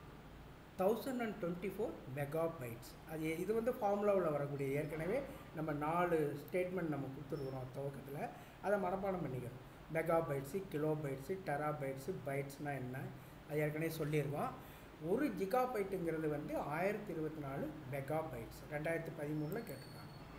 thousand and twenty four megabytes அது இது வந்து ஃபார்முலாவில் வரக்கூடிய ஏற்கனவே நம்ம நாலு ஸ்டேட்மெண்ட் நம்ம கொடுத்துருக்குறோம் துவக்கத்தில் அதை மனப்பாடம் பண்ணிக்கிறோம் மெகாபைட்ஸு கிலோபைட்ஸு டெராபைட்ஸு பைட்ஸ்னால் என்ன அது ஏற்கனவே சொல்லியிருக்கோம் ஒரு ஜிகாபைட்டுங்கிறது வந்து ஆயிரத்தி இருபத்தி நாலு மெகாபைட்ஸ் ரெண்டாயிரத்தி பதிமூணில் கேட்டிருக்காங்க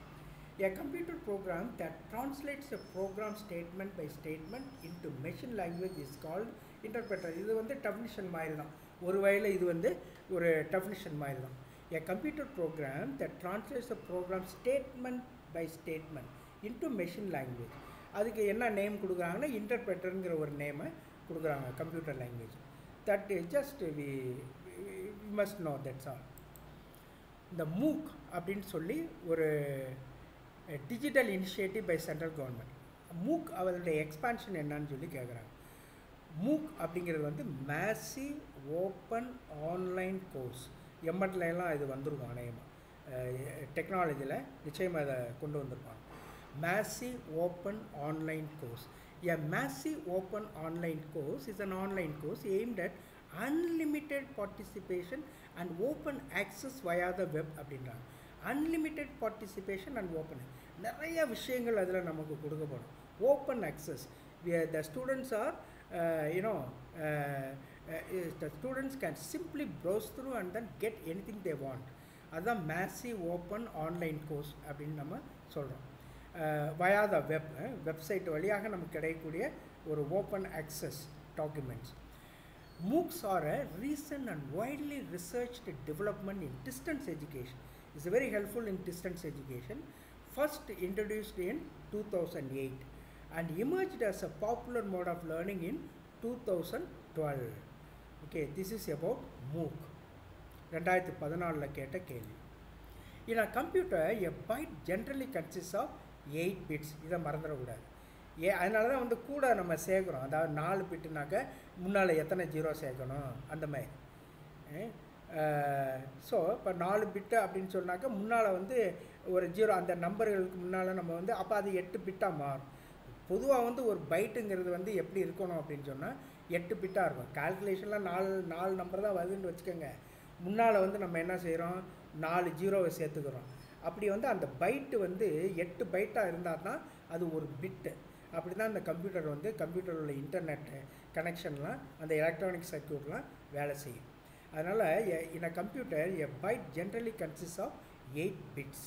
A computer program that translates a program statement by statement into machine language is called interpreter. இது வந்து டெஃபினிஷன் மாதிரி தான் ஒரு வகையில் இது வந்து ஒரு டெஃபினிஷன் மாதிரி தான் A computer program that translates a program statement by statement into machine language. அதுக்கு என்ன நேம் கொடுக்குறாங்கன்னா இன்டர்பிரட்டருங்கிற ஒரு நேமை கொடுக்குறாங்க computer language that just we must know that's all இந்த மூக் அப்படின்னு சொல்லி ஒரு digital initiative by central government MOOC அதனுடைய எக்ஸ்பான்ஷன் என்னன்னு சொல்லி கேட்குறாங்க மூக் அப்படிங்கிறது வந்து மேசிவ் ஓப்பன் ஆன்லைன் கோர்ஸ் எம்எட்ல எல்லாம் இது வந்துருக்கும் அநேகமாக டெக்னாலஜியில் நிச்சயமாக அதை கொண்டு வந்திருப்பாங்க massive open online course a massive open online course is an online course aimed at unlimited participation and open access via the web அப்படின்றாங்க அன்லிமிட்டெட் பார்ட்டிசிபேஷன் அண்ட் ஓப்பன் நிறைய விஷயங்கள் அதில் நமக்கு கொடுக்கப்படும் open access the students are you know the students can simply browse through and then get any thing they want அதுதான் massive open online course அப்படின்னு நம்ம சொல்கிறோம் வயா த வெப் வெப்சைட் வழியாக நமக்கு கிடைக்கக்கூடிய ஒரு open access documents MOOCs are a recent and widely researched development in distance education. It's very helpful in distance education. First introduced in 2008 and emerged as a popular mode of learning in 2012. Okay, this is about MOOC. ரெண்டாயிரத்தி பதினாலில் கேட்ட கேள்வி In a computer, a byte generally consists of 8 bits. இதை மறந்துடக்கூடாது ஏ அதனால தான் வந்து கூட நம்ம சேர்க்குறோம் அதாவது நாலு பிட்டுனாக்க முன்னால் எத்தனை ஜீரோ சேர்க்கணும் அந்த மாதிரி ஸோ இப்போ நாலு பிட்டு அப்படின்னு சொன்னாக்கா முன்னால் வந்து ஒரு ஜீரோ அந்த நம்பர்களுக்கு முன்னால் நம்ம வந்து அப்போ அது எட்டு பிட்டாக மாறும் பொதுவாக வந்து ஒரு பைட்டுங்கிறது வந்து எப்படி இருக்கணும் அப்படின்னு சொன்னால் எட்டு பிட்டாக இருக்கும் கால்குலேஷன்லாம் நாலு நாலு நம்பர் தான் வருதுன்னு வச்சுக்கோங்க முன்னால் வந்து நம்ம என்ன செய்கிறோம் நாலு ஜீரோவை சேர்த்துக்கிறோம் அப்படி வந்து அந்த பைட்டு வந்து எட்டு பைட்டாக இருந்தால் தான் அது ஒரு பிட்டு அப்படி தான் அந்த கம்ப்யூட்டர் வந்து கம்ப்யூட்டர் உள்ள இன்டர்நெட் கனெக்ஷன்லாம் அந்த எலக்ட்ரானிக் சர்க்யூட்லாம் வேலை செய்யும் அதனால் in a computer a byte generally consist of eight bits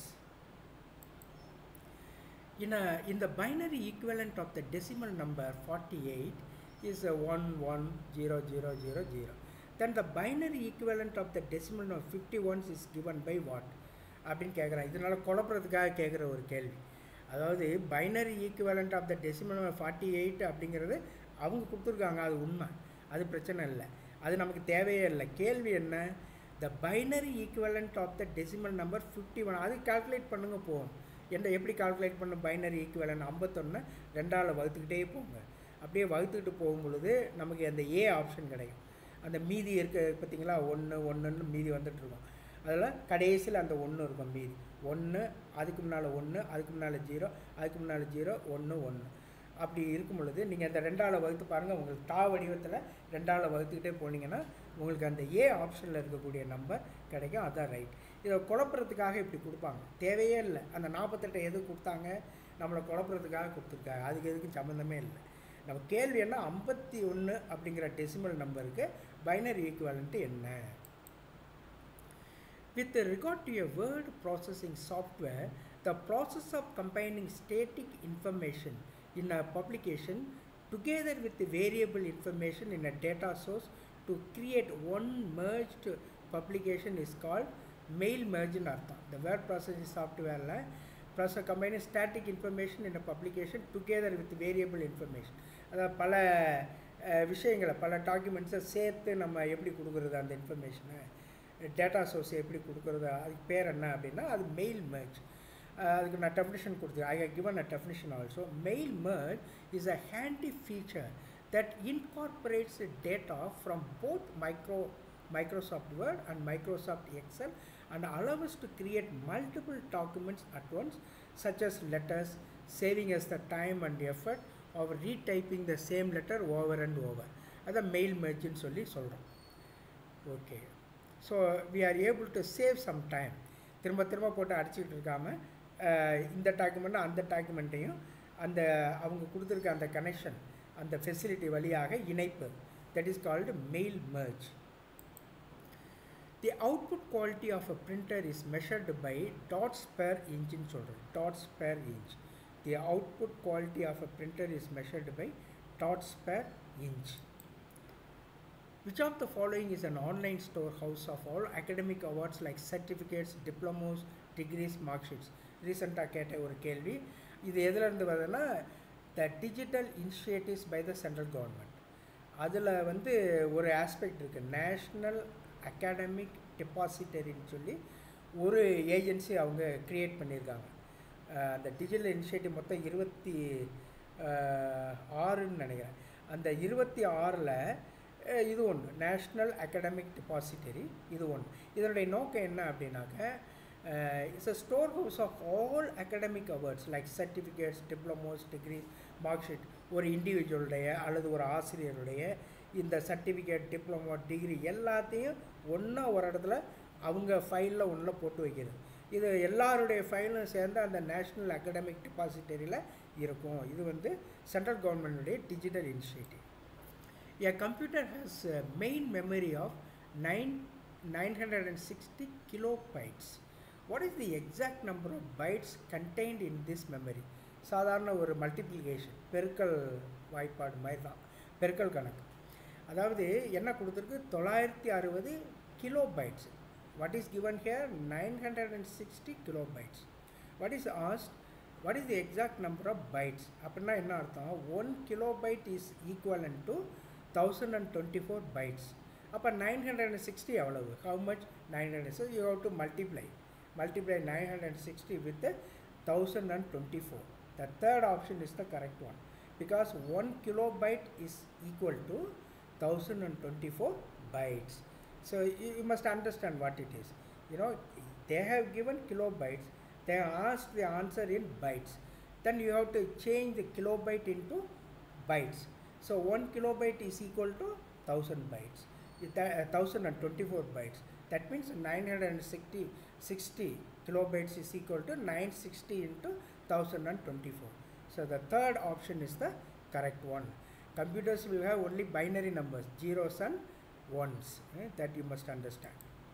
In, a, in the binary equivalent of the decimal number 48 is a 1 1 0 0 0 0. Then the binary equivalent of the decimal number 51 is given by what? அப்படின்னு கேட்குறேன் இதனால் குழப்புறதுக்காக கேட்குற ஒரு கேள்வி அதாவது binary equivalent of the decimal number forty eight அப்படிங்கிறது அவங்க கொடுத்துருக்காங்க அது உண்மை அது பிரச்சனை இல்லை அது நமக்கு தேவையே இல்லை கேள்வி என்ன the binary equivalent of the decimal number fifty one அது கால்குலேட் பண்ணுங்க போகும் என்ன எப்படி கால்குலேட் பண்ண பைனரி ஈக்குவலன் ஐம்பத்தொன்று ரெண்டால் வகுத்துக்கிட்டே போங்க அப்படியே வகுத்துக்கிட்டு போகும் பொழுது நமக்கு அந்த ஏ ஆப்ஷன் கிடைக்கும் அந்த மீதி இருக்க பார்த்தீங்களா ஒன்று ஒன்றுன்னு மீதி வந்துட்டுருக்கும் அதில் கடைசியில் அந்த ஒன்று இருக்கும் மீதி ஒன்று அதுக்கு முன்னால் ஒன்று அதுக்கு முன்னால் ஜீரோ அதுக்கு முன்னால் ஜீரோ ஒன்று ஒன்று அப்படி இருக்கும் பொழுது நீங்கள் அந்த ரெண்டால் வகுத்து பாருங்கள் உங்களுக்கு டா வடிவத்தில் ரெண்டால் வகுத்துக்கிட்டே போனீங்கன்னா உங்களுக்கு அந்த ஏ ஆப்ஷனில் இருக்கக்கூடிய நம்பர் கிடைக்கும் அதான் ரைட் இதை குழப்புறதுக்காக இப்படி கொடுப்பாங்க தேவையே இல்லை அந்த நாற்பத்தெட்டை எது கொடுத்தாங்க நம்மளை குழப்புறதுக்காக கொடுத்துருக்காங்க அதுக்கு எதுக்கும் சம்மந்தமே இல்லை நம்ம கேள்வி என்ன ஐம்பத்தி ஒன்று அப்படிங்கிற டெசிமல் நம்பருக்கு பைனரி ஈக்குவலண்ட்டு என்ன With regard to a word processing software, the process of combining static information in a publication together with the variable information in a data source to create one merged publication is called mail merge in அர்த்தம் the word processing software process combining static information in a publication together with variable information அதாவது பல விஷயங்களை பல டாக்குமெண்ட்ஸை சேர்த்து நம்ம எப்படி கொடுக்குறது அந்த இன்ஃபர்மேஷனை டேட்டா சோர்ஸ் எப்படி கொடுக்குறது அதுக்கு பேர் என்ன அப்படின்னா அது மெயில் merge அதுக்கு நான் டெஃபினிஷன் கொடுத்துருக்கேன் I have given a definition also mail merge is a handy feature that incorporates data from both micro Microsoft Word and Microsoft Excel and allow us to create multiple documents at once such as letters saving us the time and effort of retyping the same letter over and over அதை mail மெர்ஜின்னு சொல்லி சொல்கிறோம் okay so we are able to save some time திரும்ப திரும்ப போட்டு அடிச்சுக்கிட்டு இருக்காமல் இந்த டாக்குமெண்ட்டும் அந்த டாக்குமெண்ட்டையும் அந்த அவங்க கொடுத்துருக்க அந்த கனெக்ஷன் அந்த ஃபெசிலிட்டி வழியாக இணைப்பு that is called mail merge the output quality of a printer is measured by dots per inch in சொல்கிறேன் dots per inch the output quality of a printer is measured by dots per inch which of the following is an online storehouse of all academic awards like certificates diplomas degrees mark sheets ரீசெண்டாக கேட்ட ஒரு கேள்வி இது எதுலேருந்து வருதுன்னா the digital initiatives by the central government அதில் வந்து ஒரு ஆஸ்பெக்ட் இருக்குது நேஷ்னல் அகாடமிக் டெபாசிட்டரின்னு சொல்லி ஒரு ஏஜென்சி அவங்க க்ரியேட் பண்ணியிருக்காங்க அந்த டிஜிட்டல் இனிஷியேட்டிவ் மொத்தம் இருபத்தி ஆறுன்னு நினைக்கிறேன் அந்த இருபத்தி ஆறில் இது ஒன்று நேஷ்னல் அகாடமிக் டெபாசிட்டரி இது ஒன்று இதனுடைய நோக்கம் என்ன அப்படின்னாக்க it's a storehouse of all academic awards like certificates diplomas degrees mark sheet ஒரு இண்டிவிஜுவலுடைய அல்லது ஒரு ஆசிரியருடைய இந்த சர்டிஃபிகேட் டிப்ளமோ டிகிரி எல்லாத்தையும் ஒன்றா ஒரு இடத்துல அவங்க ஃபைலில் ஒன்றில் போட்டு வைக்கிறது இது எல்லாருடைய ஃபைலும் சேர்ந்து அந்த நேஷ்னல் அகடமிக் டெபாசிட்டரியில் இருக்கும் இது வந்து சென்ட்ரல் கவர்மெண்ட்டுடைய digital initiative A computer has a main memory of 9, 960 kilobytes. What is the exact number of bytes contained in this memory? சாதாரண ஒரு மல்டிப்ளிகேஷன் பெருக்கல் வாய்ப்பாடு மாதிரி தான் பெருக்கல் கணக்கு அதாவது என்ன கொடுத்துருக்கு தொள்ளாயிரத்தி அறுபது kilobytes what is given here nine hundred and sixty kilobytes what is asked what is the exact number of bytes அப்படின்னா என்ன அர்த்தம் one kilobyte is ஈக்குவலன் to thousand and twenty four bytes அப்போ nine hundred and sixty எவ்வளவு how much nine hundred six you have to multiply multiply nine hundred and sixty with thousand and twenty four the third option is the correct one because one kilobyte is equal to thousand and twenty four bytes So you, you must understand what it is. You know, they have given kilobytes, they have asked the answer in bytes. Then you have to change the kilobyte into bytes. So 1 kilobyte is equal to 1000 bytes, It- uh, 1024 bytes. That means 960 60 kilobytes is equal to 960 into 1024. So the third option is the correct one. Computers will have only binary numbers, zeros and ones. eh, that you must understand.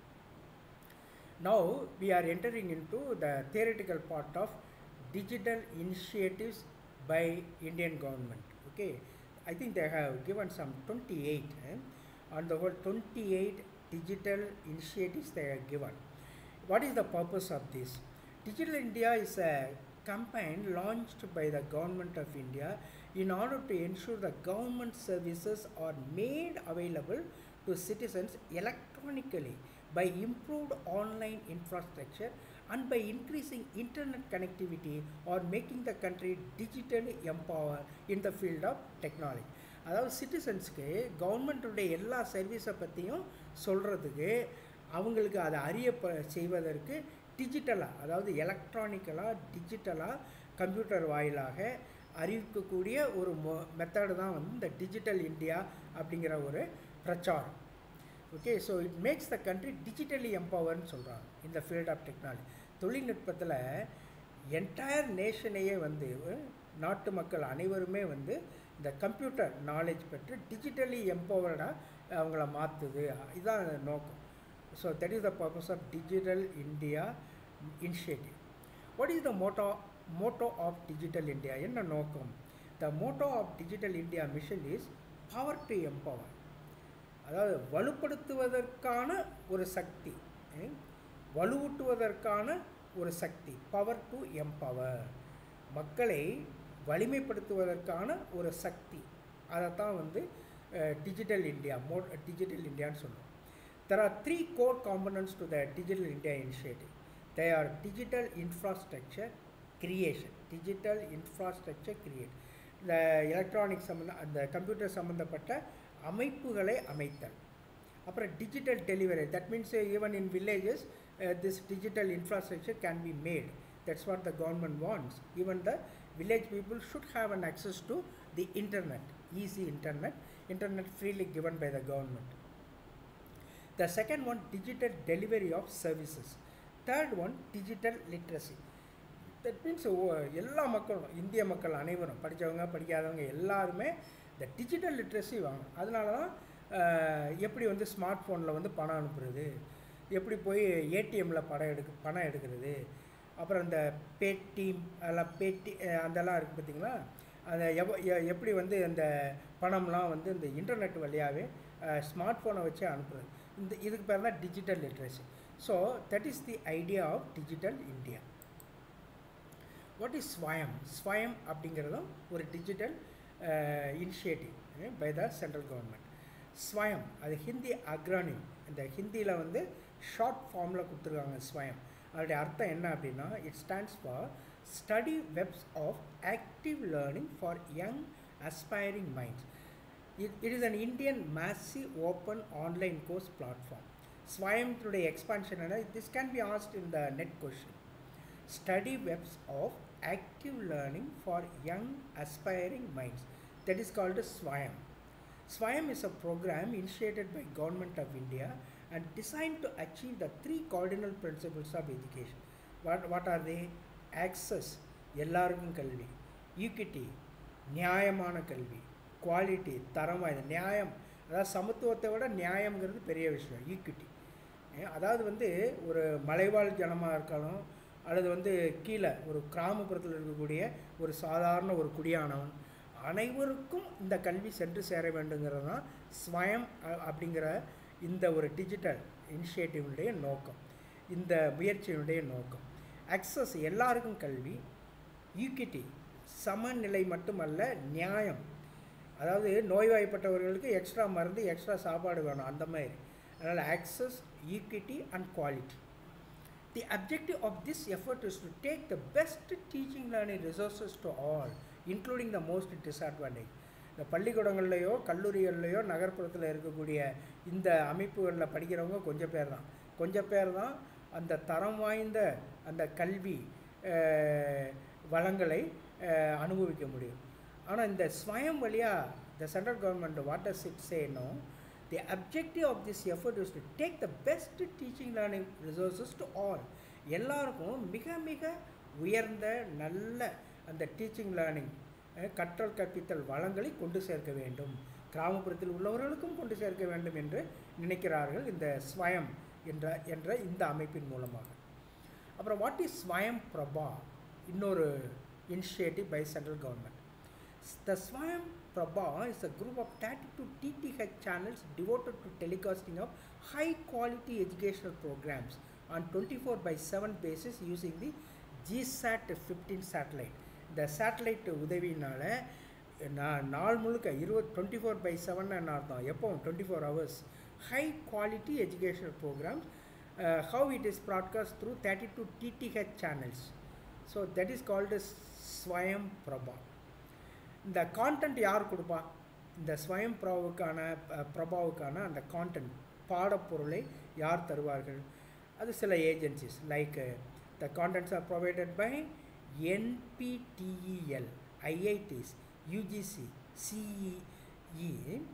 Now we are entering into the theoretical part of digital initiatives by Indian government. Okay, I think they have given some 28. eh, On the whole, 28 digital initiatives they have given. What is the purpose of this? Digital India is a campaign launched by the government of India in order to ensure the government services are made available to citizens electronically by improved online infrastructure and by increasing internet connectivity or making the country digitally empowered in the field of technology. அதாவது சிட்டிசன்ஸ்க்கு கவர்மெண்ட்டுடைய எல்லா சர்வீஸை பற்றியும் சொல்கிறதுக்கு அவங்களுக்கு அதை அறிய ப- செய்வதற்கு டிஜிட்டலாக அதாவது எலக்ட்ரானிக்கலாக டிஜிட்டலாக கம்ப்யூட்டர் வாயிலாக அறிவிக்கக்கூடிய ஒரு மொ மெத்தடு தான் வந்து இந்த டிஜிட்டல் இந்தியா அப்படிங்கிற ஒரு பிரச்சாரம் okay so it makes the country digitally எம்பவர்னு சொல்கிறாங்க இந்த ஃபீல்ட் ஆஃப் டெக்னாலஜி தொழில்நுட்பத்தில் என்டையர் நேஷனையே வந்து அஹ், நாட்டு மக்கள் அனைவருமே வந்து இந்த கம்ப்யூட்டர் நாலேஜ் பெற்று டிஜிட்டலி எம்பவர்டாக அவங்கள மாற்றுது இதுதான் நோக்கம் so that is the purpose of digital India initiative what is the motto motto of digital India என்ன நோக்கம் the motto of digital India mission is power to empower அதாவது வலுப்படுத்துவதற்கான ஒரு சக்தி eh? வலுவூட்டுவதற்கான ஒரு சக்தி பவர் டு எம்பவர் மக்களை வலிமைப்படுத்துவதற்கான ஒரு சக்தி அதைத்தான் வந்து டிஜிட்டல் இந்தியா மோ டிஜிட்டல் இந்தியான்னு சொல்லுவோம் there are three core components to the digital India initiative they are digital infrastructure creation digital infrastructure create இந்த எலக்ட்ரானிக் சம்மந்த அந்த கம்ப்யூட்டர் சம்மந்தப்பட்ட அமைப்புகளை அமைத்தல் அப்புறம் digital delivery that means even in villages this digital infrastructure can be made that's what the government wants even the village people should have an access to the internet easy internet internet freely given by the government the second one digital delivery of services third one digital literacy that means ஒ- எல்லா மக்களும் இந்திய மக்கள் அனைவரும் படித்தவங்க படிக்காதவங்க எல்லாருமே இந்த டிஜிட்டல் லிட்ரஸி வாங்கணும் அதனால தான் அஹ், எப்படி வந்து ஸ்மார்ட் ஃபோனில் வந்து பணம் அனுப்புறது எப்படி போய் ஏடிஎம்மில் பணம் எடுக்க பணம் எடுக்கிறது அப்புறம் இந்த பேடிஎம் அதெல்லாம் பேடி அஹ், அதெல்லாம் இருக்குது பார்த்தீங்களா அதை எவ எ- எப்படி வந்து அந்த பணம்லாம் வந்து இந்த இன்டர்நெட் வழியாகவே ஸ்மார்ட் ஃபோனை வச்சு அனுப்புறது இந்த இதுக்கு பேர் தான் digital literacy so that is the idea of digital India what is Swayam Swayam அப்படிங்கிறதும் ஒரு digital initiative by the central government Swayam அது ஹிந்தி அக்ரானிம் இந்த ஹிந்தியில் வந்து ஷார்ட் ஃபார்மில் கொடுத்துருக்காங்க ஸ்வயம் அதோடைய அர்த்தம் என்ன அப்படின்னா it stands for study webs of active learning for young aspiring minds it, it is an Indian massive open online course platform. Swayam today expansion and this can be asked in the net question. Study webs of active learning for young aspiring minds. That is called as Swayam. Swayam is a program initiated by Government of India and designed to achieve the three cardinal principles of education. What, what are they? Access, எல்லாருக்கும் கல்வி equity நியாயமான கல்வி quality தரமாக இது நியாயம் அதாவது சமத்துவத்தை விட நியாயம்ங்கிறது பெரிய விஷயம் ஈக்விட்டி அதாவது வந்து ஒரு மலைவாழ் ஜனமாக இருக்கலாம் அல்லது வந்து கீழே ஒரு கிராமப்புறத்தில் இருக்கக்கூடிய ஒரு சாதாரண ஒரு குடியானவன் அனைவருக்கும் இந்த கல்வி சென்று சேர வேண்டுங்கிறது தான் ஸ்வயம் அ- அப்படிங்கிற இந்த ஒரு டிஜிட்டல் இனிஷியேட்டிவனுடைய நோக்கம் இந்த முயற்சியினுடைய நோக்கம் அக்சஸ் எல்லாருக்கும் கல்வி ஈக்விட்டி சமநிலை மட்டுமல்ல நியாயம் அதாவது நோய்வாய்ப்பட்டவர்களுக்கு எக்ஸ்ட்ரா மருந்து எக்ஸ்ட்ரா சாப்பாடு வேணும் அந்த மாதிரி அதனால் access equity and quality The objective of this effort is to take the best teaching learning resources to all, including the most disadvantaged. இந்த பள்ளிக்கூடங்கள்லையோ கல்லூரிகள்லையோ நகர்ப்புறத்தில் இருக்கக்கூடிய இந்த அமைப்புகளில் படிக்கிறவங்க கொஞ்சம் பேர் தான் கொஞ்சம் பேர் தான் அந்த தரம் வாய்ந்த அந்த கல்வி அஹ், வளங்களை அஹ், அனுபவிக்க முடியும் ஆனால் இந்த ஸ்வயம் வழியாக the central government what does it say no the objective of this effort is to take the best teaching learning resources to all எல்லாருக்கும் மிக மிக உயர்ந்த நல்ல அந்த டீச்சிங் லேர்னிங் கற்றல் கற்பித்தல் வளங்களை கொண்டு சேர்க்க வேண்டும் கிராமப்புறத்தில் உள்ளவர்களுக்கும் கொண்டு சேர்க்க வேண்டும் என்று நினைக்கிறார்கள் இந்த ஸ்வயம் என்ற என்ற இந்த அமைப்பின் மூலமாக அப்புறம் வாட் இஸ் ஸ்வயம் பிரபா இன்னொரு initiative by central government The Swayam Prabha is a group of 32 TTH channels devoted to telecasting of high quality educational programs on 24 by 7 basis using the GSAT 15 satellite. இந்த சேட்டலைட் உதவியினால நான் நாள் முழுக்க இருபது twenty four by seven அர்த்தம் எப்போ twenty four hours high quality educational programmes how it is broadcast through thirty two DTH channels so that is called Swayam Prabha இந்த content யார் கொடுப்பா இந்த ஸ்வயம் ப்ராவுக்கான அஹ், பிரபாவுக்கான அந்த கான்டென்ட் பாடப்பொருளை யார் தருவார்கள் அது சில agencies like the contents are provided by NPTEL IITs UGC CEE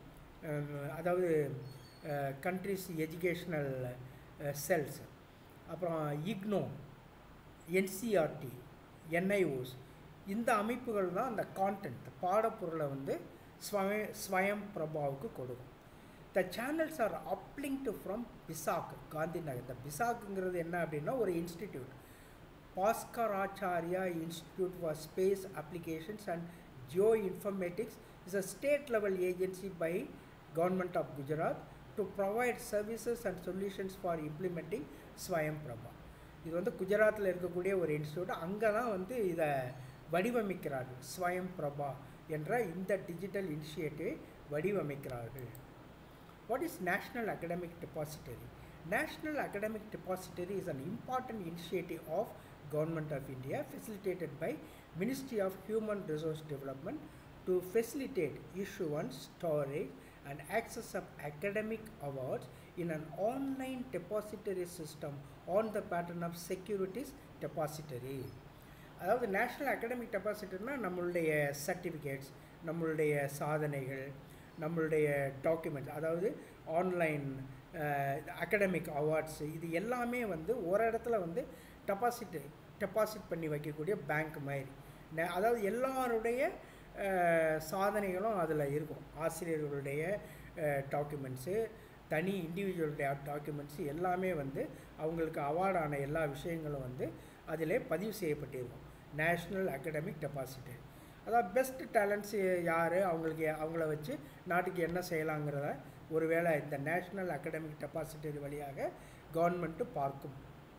அதாவது கண்ட்ரிஸ் எஜுகேஷ்னல் செல்ஸ் அப்புறம் இக்னோ என்சிஆர்டி என்ஐஓஸ் இந்த அமைப்புகள் தான் அந்த கான்டென்ட் பாடப்பொருளை வந்து ஸ்வய ஸ்வயம் பிரபாவுக்கு கொடுக்கும் the channels are uplinked from BISAG Gandhi Nagar இந்த பிசாக்குங்கிறது என்ன அப்படின்னா ஒரு institute Bhaskaracharya institute for space applications and geo informatics is a state level agency by government of Gujarat to provide services and solutions for implementing Swayam Prabha இது வந்து குஜராத்தில் இருக்கக்கூடிய ஒரு இன்ஸ்டியூட் அங்கே தான் வந்து இதை வடிவமைக்கிறார்கள் ஸ்வயம் பிரபா என்ற இந்த டிஜிட்டல் இனிஷியேட்டிவை வடிவமைக்கிறார்கள் What is National Academic Depository? National Academic Depository is an important initiative of Government of India facilitated by Ministry of Human Resource Development to facilitate issuance, storage and access of academic awards in an online depository system on the pattern of Securities Depository. அதாவது national academic டெபாசிட்டர்னா நம்மளுடைய certificates நம்மளுடைய சாதனைகள் நம்மளுடைய documents அதாவது online academic awards இது எல்லாமே வந்து ஒரு இடத்துல வந்து டெபாசிட் டெபாசிட் பண்ணி வைக்கக்கூடிய பேங்க் மாதிரி நெ- அதாவது எல்லாருடைய அஹ், சாதனைகளும் அதில் இருக்கும் ஆசிரியர்களுடைய டாக்குமெண்ட்ஸு தனி இண்டிவிஜுவலுடைய டாக்குமெண்ட்ஸு எல்லாமே வந்து அவங்களுக்கு அவார்டான எல்லா விஷயங்களும் வந்து அதிலே பதிவு செய்யப்பட்டிருக்கும் நேஷ்னல் அகாடமிக் டெபாசிட்டரி அதாவது பெஸ்ட் டேலண்ட்ஸ் யார் அவங்களுக்கு அவங்கள வச்சு நாட்டுக்கு என்ன செய்யலாங்கிறத ஒருவேளை இந்த நேஷ்னல் அகாடமிக் டெபாசிட்டரி வழியாக கவர்மெண்ட்டு பார்க்கும்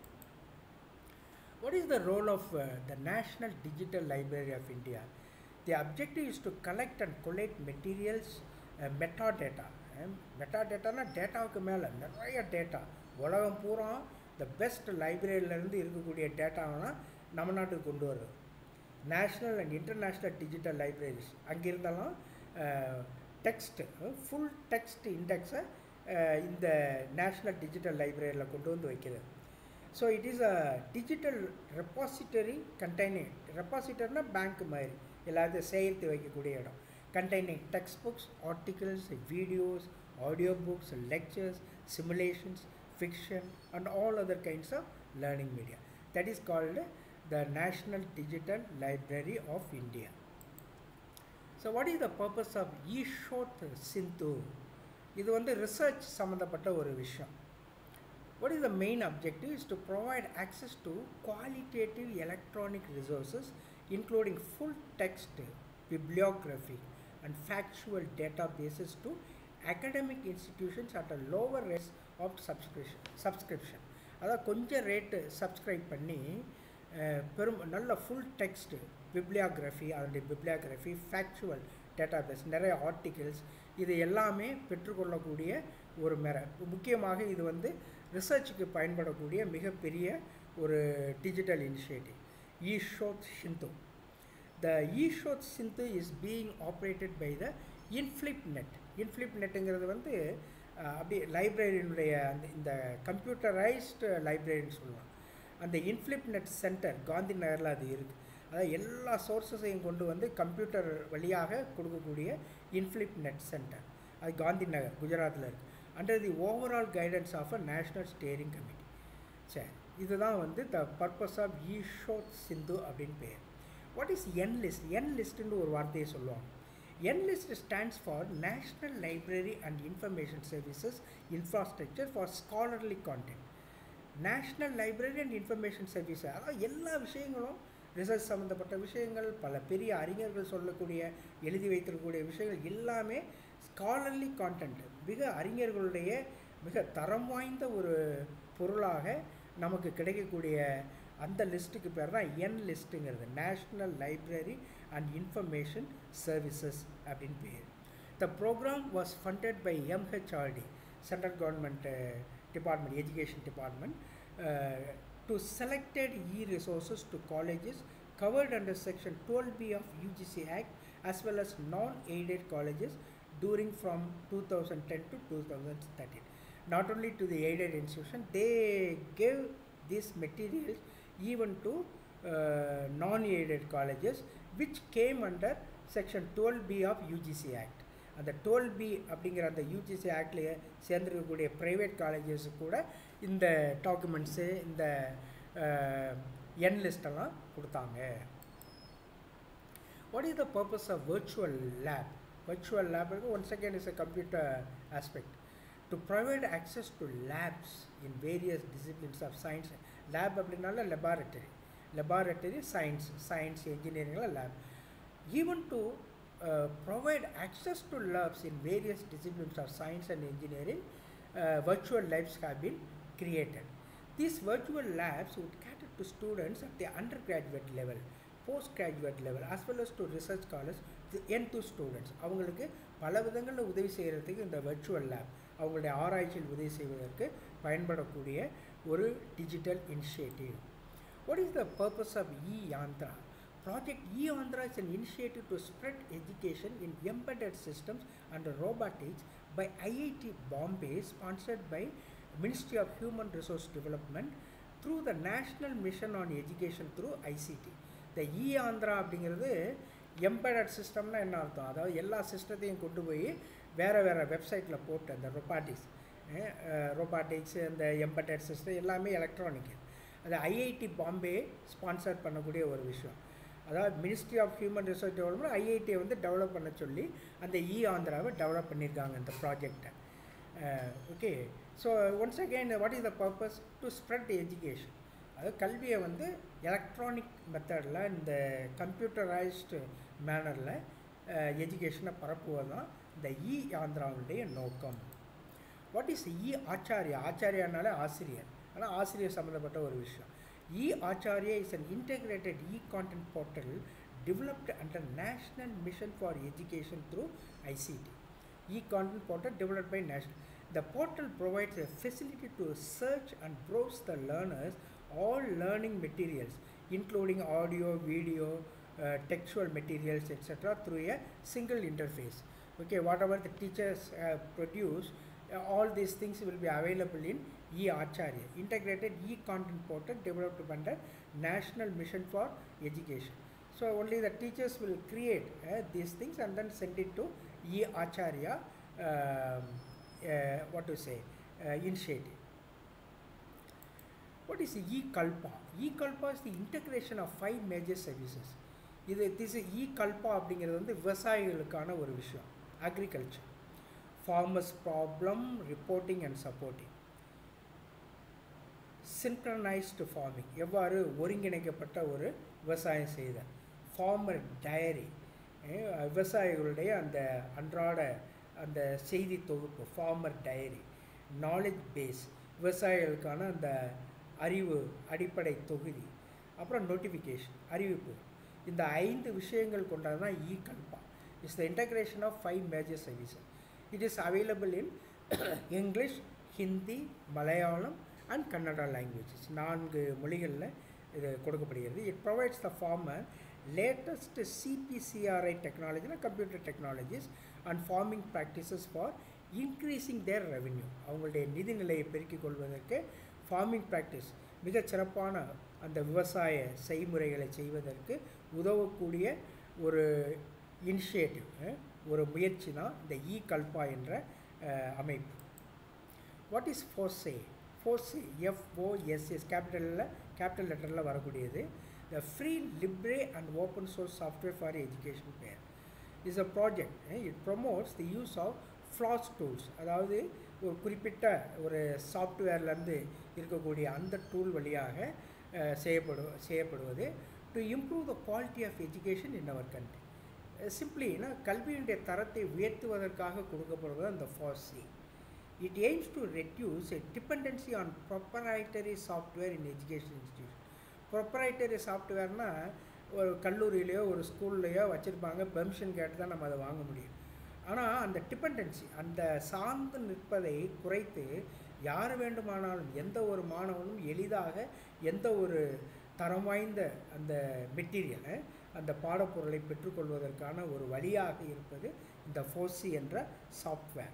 What is the role of uh, the National Digital Library of India? The objective is to collect and collate materials, uh, metadata. Um, metadataனா டேட்டாவுக்கு மேலே நிறைய டேட்டா உலகம் பூரா த பெஸ்ட் லைப்ரரியிலேருந்து இருக்கக்கூடிய டேட்டாவெல்லாம் நம்ம நாட்டுக்கு கொண்டு வருது national and international digital libraries அங்கே இருந்தாலும் டெக்ஸ்ட் ஃபுல் டெக்ஸ்ட் இண்டெக்ஸை இந்த நேஷ்னல் டிஜிட்டல் லைப்ரரியில் கொண்டு வந்து வைக்கிறது so it is a digital repository containing ரெப்பாசிட்டர்னா பேங்க் மாதிரி எல்லாத்தையும் சேர்த்து வைக்கக்கூடிய இடம் containing text books articles videos audio books lectures simulations fiction and all other kinds of learning media. That is called the National Digital Library of India. So what is the purpose of eShot Sindhu? இது வந்து research சம்மந்தப்பட்ட ஒரு விஷயம் What is the main objective is to provide access to qualitative electronic resources including full text, bibliography and factual databases to academic institutions at a lower rate of subscription. subscription. அதாவது கொஞ்சம் rate subscribe பண்ணி அஹ், பெரும் நல்ல full text bibliography அதனுடைய bibliography factual database நிறைய articles இது எல்லாமே பெற்றுக்கொள்ளக்கூடிய ஒரு மெர முக்கியமாக இது வந்து ரிசர்ச்சுக்கு பயன்படக்கூடிய மிகப்பெரிய ஒரு digital initiative eShodh Sindhu The eShot Sindhu is being operated by the INFLIBNET இன்ஃப்ளிப் நெட்டுங்கிறது வந்து அஹ், அப்படியே லைப்ரரியினுடைய அந்த இந்த கம்ப்யூட்டரைஸ்டு லைப்ரரின்னு சொல்லலாம் அந்த இன்ஃப்ளிப் நெட் சென்டர் காந்தி நகரில் அது இருக்குது அதாவது எல்லா சோர்ஸஸையும் கொண்டு வந்து கம்ப்யூட்டர் வழியாக கொடுக்கக்கூடிய இன்ஃப்ளிப் நெட் சென்டர் அது காந்தி நகர் குஜராத்தில் இருக்குது under the overall guidance of a national steering committee சரி இதுதான் வந்து த பர்பஸ் ஆஃப் ஈஷோத் சிந்து அப்படின்னு பேர் what is N list N லிஸ்ட்டுன்னு ஒரு வார்த்தையை சொல்லுவாங்க N list stands for national library and information services infrastructure for scholarly content national library and information service அதாவது எல்லா விஷயங்களும் ரிசர்ச் சம்மந்தப்பட்ட விஷயங்கள் பல பெரிய அறிஞர்கள் சொல்லக்கூடிய எழுதி வைத்திருக்கக்கூடிய விஷயங்கள் எல்லாமே ஸ்காலர்லி கான்டென்ட் மிக அறிஞர்களுடைய மிக தரம் வாய்ந்த ஒரு பொருளாக நமக்கு கிடைக்கக்கூடிய அந்த லிஸ்ட்டுக்கு பேர் தான் என் லிஸ்ட்டுங்கிறது national library and information services அப்படின்னு பேர் the programme was funded by MHRD central government department education department to selected e-resources to colleges covered under section 12b of UGC Act as well as non-aided colleges during from 2010 to 2013. Not only to the aided institution, they gave these materials even to uh, non-aided colleges which came under section 12b of UGC Act. அந்த twelve B அப்படிங்கிற அந்த UGC ஆக்ட்லேயே சேர்ந்துருக்கக்கூடிய private colleges கூட இந்த documents இந்த N லிஸ்டெல்லாம் கொடுத்தாங்க what is the purpose of virtual lab virtual lab once again is a computer aspect to provide access to labs in various disciplines of science lab அப்படின்னால laboratory laboratory science science இன்ஜினியரிங்கில் lab even to uh, provide access to labs in various disciplines of science and engineering, uh, virtual labs have been created. These virtual labs would cater to students at the undergraduate level, postgraduate level, as well as to research scholars, the N2 students. அவங்களுக்கு பல விதங்களில் உதவி செய்கிறதுக்கு இந்த virtual lab அவங்களுடைய ஆராய்ச்சியில் உதவி செய்வதற்கு பயன்படக்கூடிய ஒரு digital initiative what is the purpose of e Yantra Project E-Andhra is an initiative to spread education in embedded systems and robotics by IIT Bombay, sponsored by Ministry of Human Resource Development through the National Mission on Education through ICT. The E-Andhra அப்படிங்கிறது embedded சிஸ்டம்னா என்ன அர்த்தம் அதாவது எல்லா சிஸ்டத்தையும் கொண்டு போய் வேறு வேறு வெப்சைட்டில் போட்டு அந்த ரொபாட்டிக்ஸ் ரொபாட்டிக்ஸ் இந்த எம்பெடட் சிஸ்டம் எல்லாமே எலக்ட்ரானிக் அது ஐஐடி பாம்பே ஸ்பான்சர் பண்ணக்கூடிய ஒரு விஷயம் அதாவது ministry of human resource development ஐஐடியை வந்து டெவலப் பண்ண சொல்லி அந்த இ ஆந்திராவை டெவலப் பண்ணியிருக்காங்க இந்த ப்ராஜெக்டை okay so once again what is the purpose to spread education அதாவது கல்வியை வந்து எலக்ட்ரானிக் மெத்தடில் இந்த கம்ப்யூட்டரைஸ்டு மேனரில் எஜுகேஷனை பரப்புவது தான் இந்த இ ஆந்திராவுடைய நோக்கம் வாட் இஸ் இ ஆச்சாரியா ஆச்சாரியானாலே ஆசிரியர் ஆனால் ஆசிரியர் சம்மந்தப்பட்ட ஒரு விஷயம் E-Acharya is an integrated e-content portal developed under National Mission for Education through ICT. E-content portal developed by National. The portal provides a facility to search and browse the learners all learning materials, including audio, video, uh, textual materials, etc., through a single interface. Okay, whatever the teachers uh, produce, uh, all these things will be available in e-Acharya, integrated e-content portal developed under National Mission for Education. So only the teachers will create uh, these things and then send it to e-Acharya, um, uh, what to say, uh, initiative. What is e-Kalpa? E-Kalpa is the integration of five major services. இது this e Kalpa அப்படிங்கிறது வந்து விவசாயிகளுக்கான ஒரு விஷயம் agriculture farmers problem reporting and supporting synchronised farming எவ்வாறு ஒருங்கிணைக்கப்பட்ட ஒரு விவசாயம் செய்தல் ஃபார்மர் டயரி விவசாயிகளுடைய அந்த அன்றாட அந்த செய்தி தொகுப்பு ஃபார்மர் டயரி நாலேஜ் பேஸ் விவசாயிகளுக்கான அந்த அறிவு அடிப்படை தொகுதி அப்புறம் நோட்டிஃபிகேஷன் அறிவிப்பு இந்த ஐந்து விஷயங்கள் கொண்டது தான் e Kalpa it's the integration of five major services it is available in English Hindi Malayalam and Kannada languages நான்கு மொழிகளில் இது கொடுக்கப்படுகிறது it provides the farmer latest CPCRI டெக்னாலஜினா computer technologies and farming practices for increasing their revenue அவங்களுடைய நிதிநிலையை பெருக்கிக் கொள்வதற்கு ஃபார்மிங் ப்ராக்டிஸ் மிகச்சிறப்பான அந்த விவசாய செய்முறைகளை செய்வதற்கு உதவக்கூடிய ஒரு இனிஷியேட்டிவ் ஒரு முயற்சி தான் இந்த இ கல்பா என்ற அஹ், அமைப்பு what is FOSSEE FOSSEE FOSS கேபிட்டலில் கேபிட்டல் லெட்டரில் வரக்கூடியது the free libre and open source software for education பேர் is a project it promotes the use of FLOSS tools அதாவது ஒரு குறிப்பிட்ட ஒரு சாஃப்ட்வேர்லேருந்து இருக்கக்கூடிய அந்த டூல் வழியாக அஹ், செய்யப்படு செய்யப்படுவது to improve the quality of education in our country சிம்பிளினா கல்வியினுடைய தரத்தை உயர்த்துவதற்காக கொடுக்கப்படுவது அந்த FOSSEE It aims to reduce a dependency on proprietary software in education institution. proprietary சாஃப்ட்வேர்னா ஒரு கல்லூரியிலையோ ஒரு ஸ்கூல்லையோ வச்சுருப்பாங்க பெர்மிஷன் கேட்டு தான் நம்ம அதை வாங்க முடியும் ஆனால் அந்த டிபெண்டன்சி அந்த சார்ந்து நிற்பதை குறைத்து யார் வேண்டுமானாலும் எந்த ஒரு மாணவனும் எளிதாக எந்த ஒரு தரம் வாய்ந்த அந்த மெட்டீரியலை அந்த பாடப்பொருளை பெற்றுக்கொள்வதற்கான ஒரு வழியாக இருப்பது இந்த ஃபோர்சி என்ற software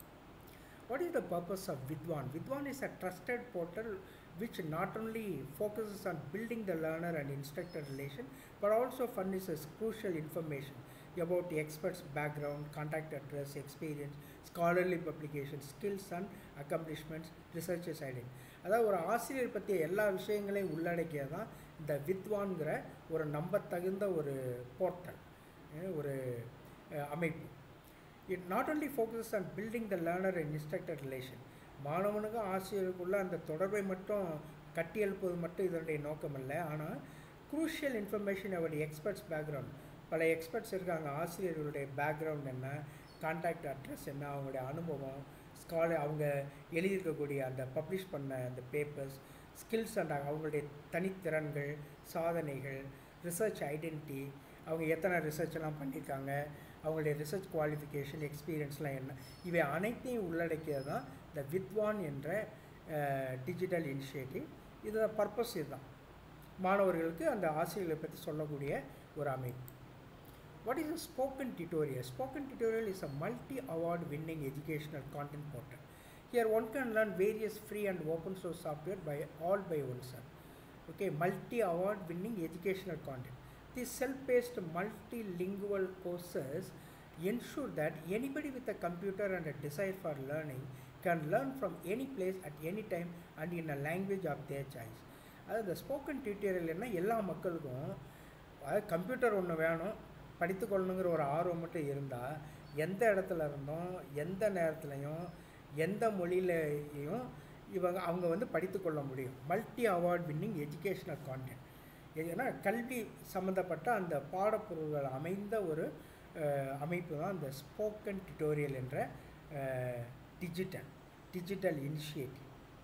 What is the purpose of Vidwan? Vidwan is a trusted portal which not only focuses on building the learner and instructor relation but also furnishes crucial information about the expert's background, contact address, experience, scholarly publications, skills and accomplishments, researchers identity. அதாவது ஒரு ஆசிரியர் பற்றிய எல்லா விஷயங்களையும் உள்ளடக்கியது தான் இந்த வித்வான்கிற ஒரு நம்பத்தகுந்த ஒரு போர்ட்டல் ஒரு அஹ், அமைப்பு it not only focuses on building the learner and instructor relation மாணவனுக்கும் ஆசிரியருக்குள்ள அந்த தொடர்பை மட்டும் கட்டி எழுப்புவது மட்டும் இதனுடைய நோக்கம் அல்ல ஆனால் குரூஷியல் இன்ஃபர்மேஷன் அவருடைய எக்ஸ்பர்ட்ஸ் பேக்ரவுண்ட் பல எக்ஸ்பர்ட்ஸ் இருக்காங்க ஆசிரியர்களுடைய பேக்ரவுண்ட் என்ன கான்டாக்ட் அட்ரஸ் என்ன அவங்களுடைய அனுபவம் ஸ்காலர் அவங்க எழுதியிருக்கக்கூடிய அந்த பப்ளிஷ் பண்ண அந்த பேப்பர்ஸ் ஸ்கில்ஸ் அண்ட் அவங்களுடைய தனித்திறன்கள் சாதனைகள் ரிசர்ச் ஐடென்டிட்டி அவங்க எத்தனை ரிசர்ச் எல்லாம் பண்ணியிருக்காங்க அவங்களுடைய ரிசர்ச் குவாலிஃபிகேஷன் எக்ஸ்பீரியன்ஸ்லாம் என்ன இவை அனைத்தையும் உள்ளடக்கியது தான் இந்த வித்வான் என்ற டிஜிட்டல் இனிஷியேட்டிவ் இதோட பர்பஸ் இதுதான் மாணவர்களுக்கு அந்த ஆசிரியர்களை பற்றி சொல்லக்கூடிய ஒரு அமைப்பு What is a spoken tutorial? Spoken tutorial is a multi-award winning educational content portal. Here one can learn various free and open source software by all by oneself. Okay, multi-award winning educational content. These self-paced multilingual courses ensure that anybody with a computer and a desire for learning can learn from any place at any time and in a language of their choice. அதாவது இந்த spoken tutorial என்ன எல்லா மக்களுக்கும் அதாவது computer ஒன்று வேணும் படித்துக்கொள்ளணுங்கிற ஒரு ஆர்வம் மட்டும் இருந்தால் எந்த இடத்துல இருந்தும் எந்த நேரத்துலையும் எந்த மொழியிலையும் இவங்க அவங்க வந்து படித்துக்கொள்ள முடியும் multi award winning educational content ஏன்னா கல்வி சம்மந்தப்பட்ட அந்த பாடப்பொருள்கள் அமைந்த ஒரு அஹ், அமைப்பு தான் இந்த ஸ்போக்கன் டியூட்டோரியல் என்ற digital digital initiative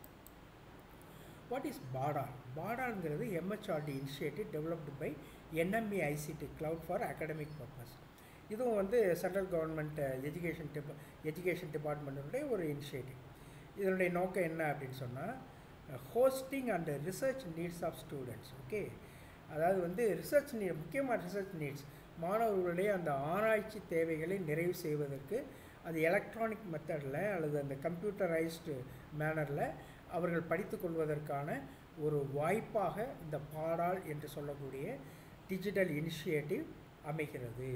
what is Baadal பாடால்ங்கிறது MHRD initiative developed by NME ICT cloud for academic purpose இதுவும் வந்து சென்ட்ரல் கவர்மெண்ட் எஜுகேஷன் டிபா எஜுகேஷன் டிபார்ட்மெண்ட்டுடைய ஒரு இனிஷியேட்டிவ் இதனுடைய நோக்கம் என்ன அப்படின்னு சொன்னால் hosting and research needs of students okay அதாவது வந்து ரிசர்ச் நீட் முக்கியமாக ரிசர்ச் நீட்ஸ் மாணவர்களுடைய அந்த ஆராய்ச்சி தேவைகளை நிறைவு செய்வதற்கு அது எலக்ட்ரானிக் மெத்தடில் அல்லது அந்த கம்ப்யூட்டரைஸ்டு மேனரில் அவர்கள் படித்துக் கொள்வதற்கான ஒரு வாய்ப்பாக இந்த பாடால் என்று சொல்லக்கூடிய டிஜிட்டல் இனிஷியேட்டிவ் அமைகிறது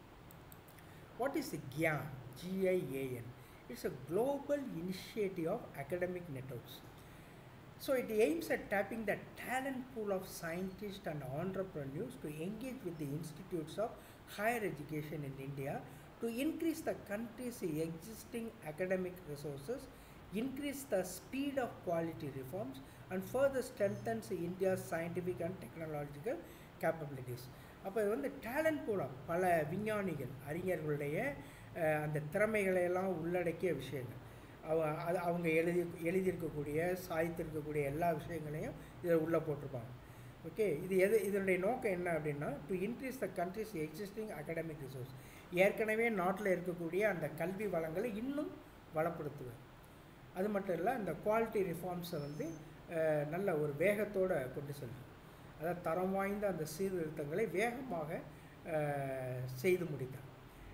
What is GIAN? G-I-A-N. It's a global initiative of academic networks. So it aims at tapping the talent pool of scientists and entrepreneurs to engage with the institutes of higher education in India to increase the country's existing academic resources, increase the speed of quality reforms, and further strengthens India's scientific and technological capabilities. அப்போ இது வந்து talent பூலம் பல விஞ்ஞானிகள் அறிஞர்களுடைய அஹ், அந்த திறமைகளை எல்லாம் உள்ளடக்கிய விஷயங்கள் அவ அது அவங்க எழுதி எழுதியிருக்கக்கூடிய சாய்த்திருக்கக்கூடிய எல்லா விஷயங்களையும் இதில் உள்ளே போட்டிருப்பாங்க ஓகே இது எது இதனுடைய நோக்கம் என்ன அப்படின்னா to increase the country's existing academic resource ஏற்கனவே நாட்டில் இருக்கக்கூடிய அந்த கல்வி வளங்களை இன்னும் வளப்படுத்துவது அது மட்டும் இல்லை இந்த குவாலிட்டி ரிஃபார்ம்ஸை வந்து அஹ், நல்ல ஒரு வேகத்தோடு கொண்டு செல்லும் அதாவது தரம் வாய்ந்த அந்த சீர்திருத்தங்களை வேகமாக அஹ், செய்து முடித்தார்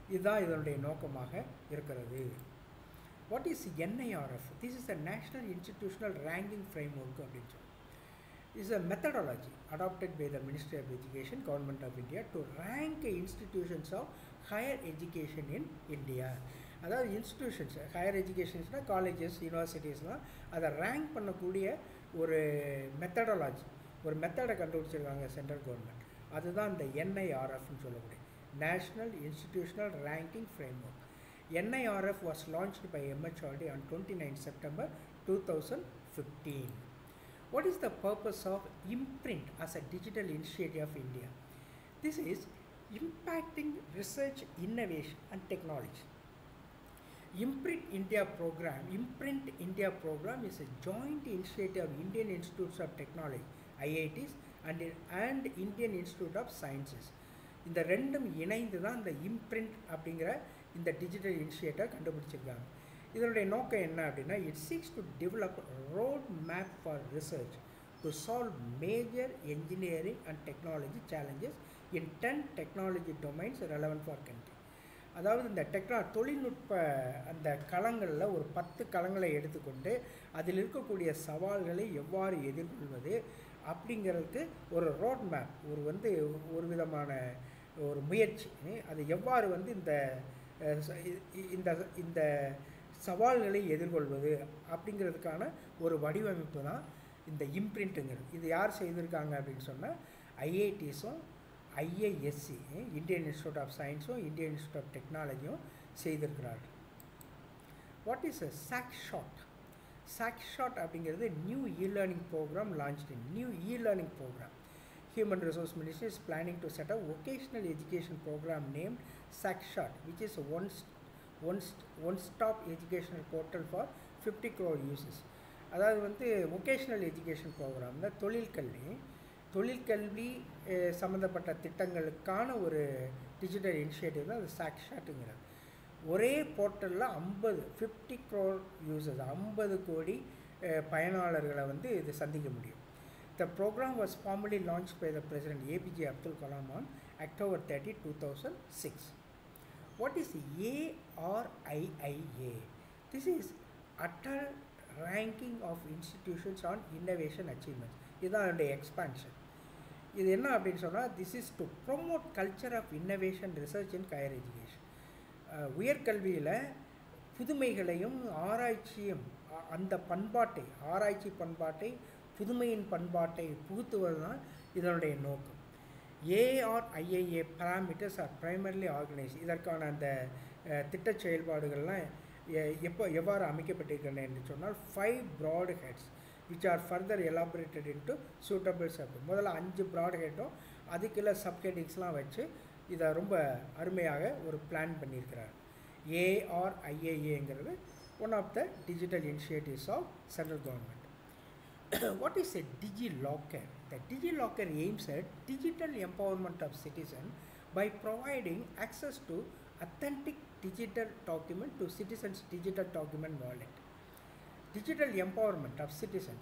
இதுதான் இதனுடைய நோக்கமாக இருக்கிறது what is NIRF this is a national institutional ranking framework அப்படின்னு சொல்லி is a methodology adopted by the Ministry of Education, Government of India to rank institutions of higher education in India. அதாவது institutions higher எஜுகேஷன்ஸ்னால் colleges யூனிவர்சிட்டிஸ்லாம் அதை rank பண்ணக்கூடிய ஒரு methodology ஒரு மெத்தடை கண்டுபிடிச்சிருக்காங்க சென்ட்ரல் கவர்மெண்ட் அதுதான் இந்த என்ஐஆர்எஃப்னு சொல்லக்கூடிய national institutional ranking framework NIRF was launched by MHRD on twenty nine September two thousand fifteen What is the purpose of imprint as a digital initiative of India? This is impacting research, innovation and technology. Imprint India program, Imprint India program is a joint initiative of Indian Institutes of Technology, IITs and, and Indian Institute of Sciences. இந்த ரெண்டும் இணைந்து தான் இந்த imprint அப்படிங்கிற இந்த digital இனிஷியேட்டை கண்டுபிடிச்சிருக்காங்க இதனுடைய நோக்கம் என்ன அப்படின்னா it seeks to develop road map for research to solve major engineering and technology challenges in ten technology domains relevant for country அதாவது இந்த டெக்னா தொழில்நுட்ப அந்த களங்களில் ஒரு பத்து களங்களை எடுத்துக்கொண்டு அதில் இருக்கக்கூடிய சவால்களை எவ்வாறு எதிர்கொள்வது அப்படிங்கிறதுக்கு ஒரு ரோட் மேப் ஒரு வந்து ஒரு விதமான ஒரு முயற்சி அது எவ்வாறு வந்து இந்த இந்த இந்த சவால்களை எதிர்கொள்வது அப்படிங்கிறதுக்கான ஒரு வடிவமைப்பு தான் இந்த இம்ப்ரிண்ட்டுங்கிறது இது யார் செய்திருக்காங்க அப்படின்னு சொன்னால் ஐஐடிஸும் ஐஐஎஸ்சி இந்தியன் இன்ஸ்டியூட் ஆஃப் சயின்ஸும் இந்தியன் இன்ஸ்டியூட் ஆஃப் டெக்னாலஜியும் செய்திருக்கிறார்கள் what is a Sakshat Sakshat அப்படிங்கிறது new e learning programme launch in new e learning programme Human Resource Ministry is planning to set up vocational education program named SACSHOT, which is a one, one, one-stop educational portal for 50 crore users. அதாவது வந்து vocational education programme தான் தொழிற்கல்வி தொழிற்கல்வி சம்மந்தப்பட்ட திட்டங்களுக்கான ஒரு digital initiative தான் அது சாக்ஷாட்டுங்கிறது ஒரே போர்ட்டலில் ஐம்பது ஃபிஃப்டி க்ரோர் யூசர்ஸ் ஐம்பது கோடி பயனாளர்களை வந்து இது சந்திக்க முடியும் The program was formally launched by the President APJ Abdul Kalam on October 30, 2006. What is ARIIA? This is Atal Ranking of Institutions on Innovation Achievements. இதுதான் அதனுடைய எக்ஸ்பான்ஷன் இது என்ன அப்படின்னு சொன்னால் this is to promote culture of innovation research in higher education உயர்கல்வியில் புதுமைகளையும் ஆராய்ச்சியும் அந்த பண்பாட்டை ஆராய்ச்சி பண்பாட்டை புதுமையின் பண்பாட்டை புகுத்துவது தான் இதனுடைய நோக்கம் ARIIA parameters are primarily organise இதற்கான அந்த திட்ட செயல்பாடுகள்லாம் எப்போ எவ்வாறு அமைக்கப்பட்டிருக்கின்றன என்று சொன்னால் five broad heads which are further elaborated into suitable sub முதல்ல அஞ்சு ப்ராட் ஹெட்டும் அதுக்குள்ள சப்ஹெட்டிங்ஸ்லாம் வச்சு இதை ரொம்ப அருமையாக ஒரு பிளான் பண்ணியிருக்கிறார் ஏஆர்ஐஏஏங்கிறது one of the digital initiatives of central government what is a DigiLocker? The DigiLocker aims at digital empowerment of citizens by providing access to authentic digital document to citizens' digital document wallet. Digital empowerment of citizens.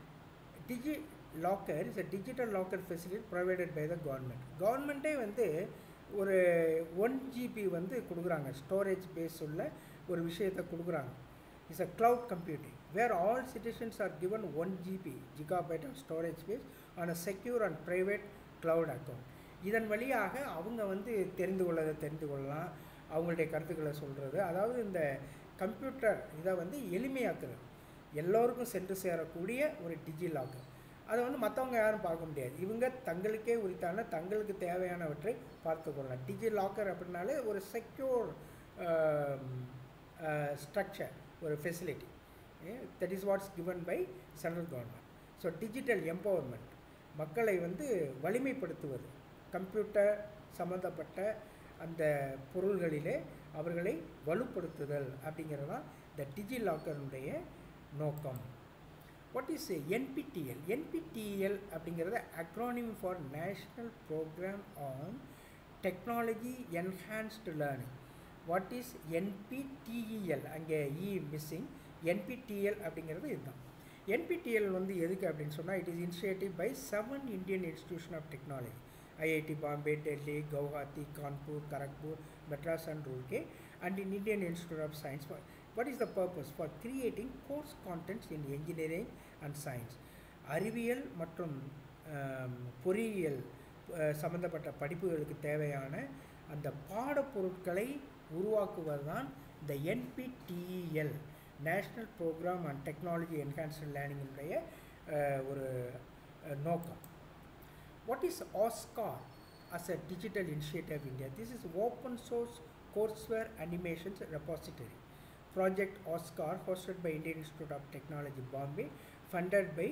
DigiLocker is a digital locker facility provided by the government. கவர்மெண்ட்டே வந்து ஒரு one GB வந்து கொடுக்குறாங்க storage base உள்ள ஒரு விஷயத்தை கொடுக்குறாங்க is a cloud computing where all citizens are given one GB gigabyte of storage space on a secure and private cloud account இதன் வழியாக அவங்க வந்து தெரிந்து கொள்ளதை தெரிந்து கொள்ளலாம் அவங்களுடைய கருத்துக்களை சொல்கிறது அதாவது இந்த கம்ப்யூட்டர் இதை வந்து எளிமையாக்குறது எல்லோருக்கும் சென்று சேரக்கூடிய ஒரு டிஜி லாக்கர் அதை வந்து மற்றவங்க யாரும் பார்க்க முடியாது இவங்க தங்களுக்கே உரித்தான தங்களுக்கு தேவையானவற்றை பார்த்து கொள்ளலாம் டிஜி லாக்கர் அப்படின்னாலே ஒரு செக்யூர் ஸ்ட்ரக்சர் ஒரு facility that is what's given by central government so digital empowerment மக்களை வந்து வலிமைப்படுத்துவது கம்ப்யூட்டர் சம்மந்தப்பட்ட அந்த பொருள்களிலே அவர்களை வலுப்படுத்துதல் அப்படிங்கிறது தான் இந்த டிஜி லாக்கருடைய நோக்கம் வாட் இஸ் என்பிடிஎல் என்பிடிஎல் அப்படிங்கிறது acronym for national programme on technology enhanced learning what is NPTEL அங்கே இ மிஸ்ஸிங் என்பிடிஎல் அப்படிங்கிறது இதுதான் என்பிடிஎல் வந்து எதுக்கு அப்படின்னு சொன்னால் it is initiative by seven Indian institution of technology IIT Bombay, Delhi, Guwahati, Kanpur, Kharagpur, Madras and Roorkee and in Indian Institute of Science. For, what is the purpose? For creating course contents in engineering and science. அறிவியல் மற்றும் ஆம், பொறியியல் அஹ், சம்பந்தப்பட்ட படிப்புகளுக்கு தேவையான அந்த பாடப்பொருட்களை உருவாக்குவது தான் இந்த NPTEL national programme and technology enhanced லேர்னிங்கினுடைய ஒரு அஹ், நோக்கம் What is OSCAR as a digital initiative India? This is open source courseware animations repository. Project OSCAR hosted by Indian Institute of Technology Bombay, funded by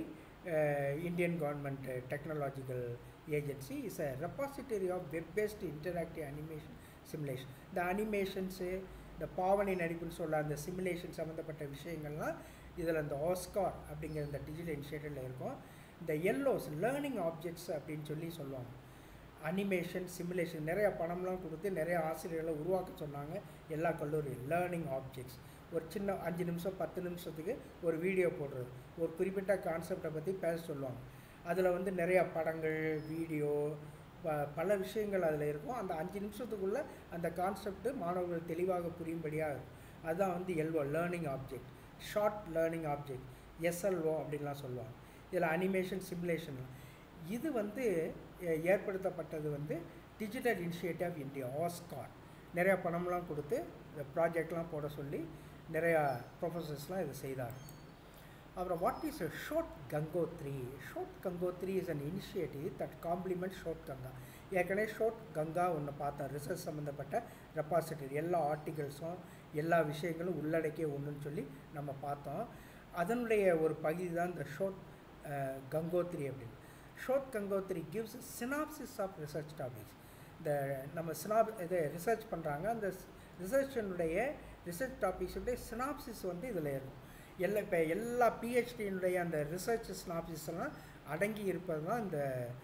uh, Indian Government uh, Technological Agency is a repository of web-based interactive animation simulation. The animations, இந்த பாவனை நடிப்புன்னு சொல்ல அந்த simulation சம்மந்தப்பட்ட விஷயங்கள்லாம் இதில் அந்த Oscar அப்படிங்கிற இந்த டிஜிட்டல் இனிஷியேட்டிவில் இருக்கும் இந்த எல்லோஸ் லேர்னிங் ஆப்ஜெக்ட்ஸ் அப்படின்னு சொல்லி சொல்லுவாங்க அனிமேஷன் சிமுலேஷன் நிறைய பணம்லாம் கொடுத்து நிறைய ஆசிரியர்களை உருவாக்க சொன்னாங்க எல்லா கல்லூரியும் லேர்னிங் ஆப்ஜெக்ட்ஸ் ஒரு சின்ன அஞ்சு நிமிஷம் பத்து நிமிஷத்துக்கு ஒரு வீடியோ போடுறது ஒரு குறிப்பிட்ட கான்செப்டை பற்றி பேச சொல்லுவாங்க அதில் வந்து நிறைய படங்கள் வீடியோ ப பல விஷயங்கள் அதில் இருக்கும் அந்த அஞ்சு நிமிஷத்துக்குள்ளே அந்த கான்செப்ட்டு மாணவர்கள் தெளிவாக புரியும்படியாக இருக்கும் அதுதான் வந்து LO learning object short learning object SLO அப்படின்லாம் சொல்லுவாங்க இதில் அனிமேஷன் சிமுலேஷன் இது வந்து அஹ், ஏற்படுத்தப்பட்டது வந்து டிஜிட்டல் இனிஷியேட்டிவ் இந்தியா ஆஸ்கார் நிறையா பணம்லாம் கொடுத்து இந்த ப்ராஜெக்ட்லாம் போட சொல்லி நிறையா ப்ரொஃபஸர்ஸ்லாம் இதை செய்தாங்க அப்புறம் what is Shodh Gangotri Shodh Gangotri is an initiative that complement Shodh Ganga ஏற்கனவே ஷோட் கங்கா ஒன்று பார்த்தோம் ரிசர்ச் சம்மந்தப்பட்ட ரெப்பாசிட்டரி எல்லா ஆர்டிகல்ஸும் எல்லா விஷயங்களும் உள்ளடக்கிய ஒன்றுன்னு சொல்லி நம்ம பார்த்தோம் அதனுடைய ஒரு பகுதி தான் இந்த ஷோட் கங்கோத்ரி அப்படின்னு Shodh Gangotri gives synopsis of research topics இந்த நம்ம சினாப் இது ரிசர்ச் பண்ணுறாங்க அந்த ரிசர்ச்சினுடைய ரிசர்ச் டாபிக்ஸுடைய சினாப்சிஸ் வந்து இதில் இருக்கும் எல்லா இப்போ எல்லா பிஹெச்டியினுடைய அந்த ரிசர்ச் சினாப்சிஸ் எல்லாம் அடங்கி இருப்பது தான் இந்த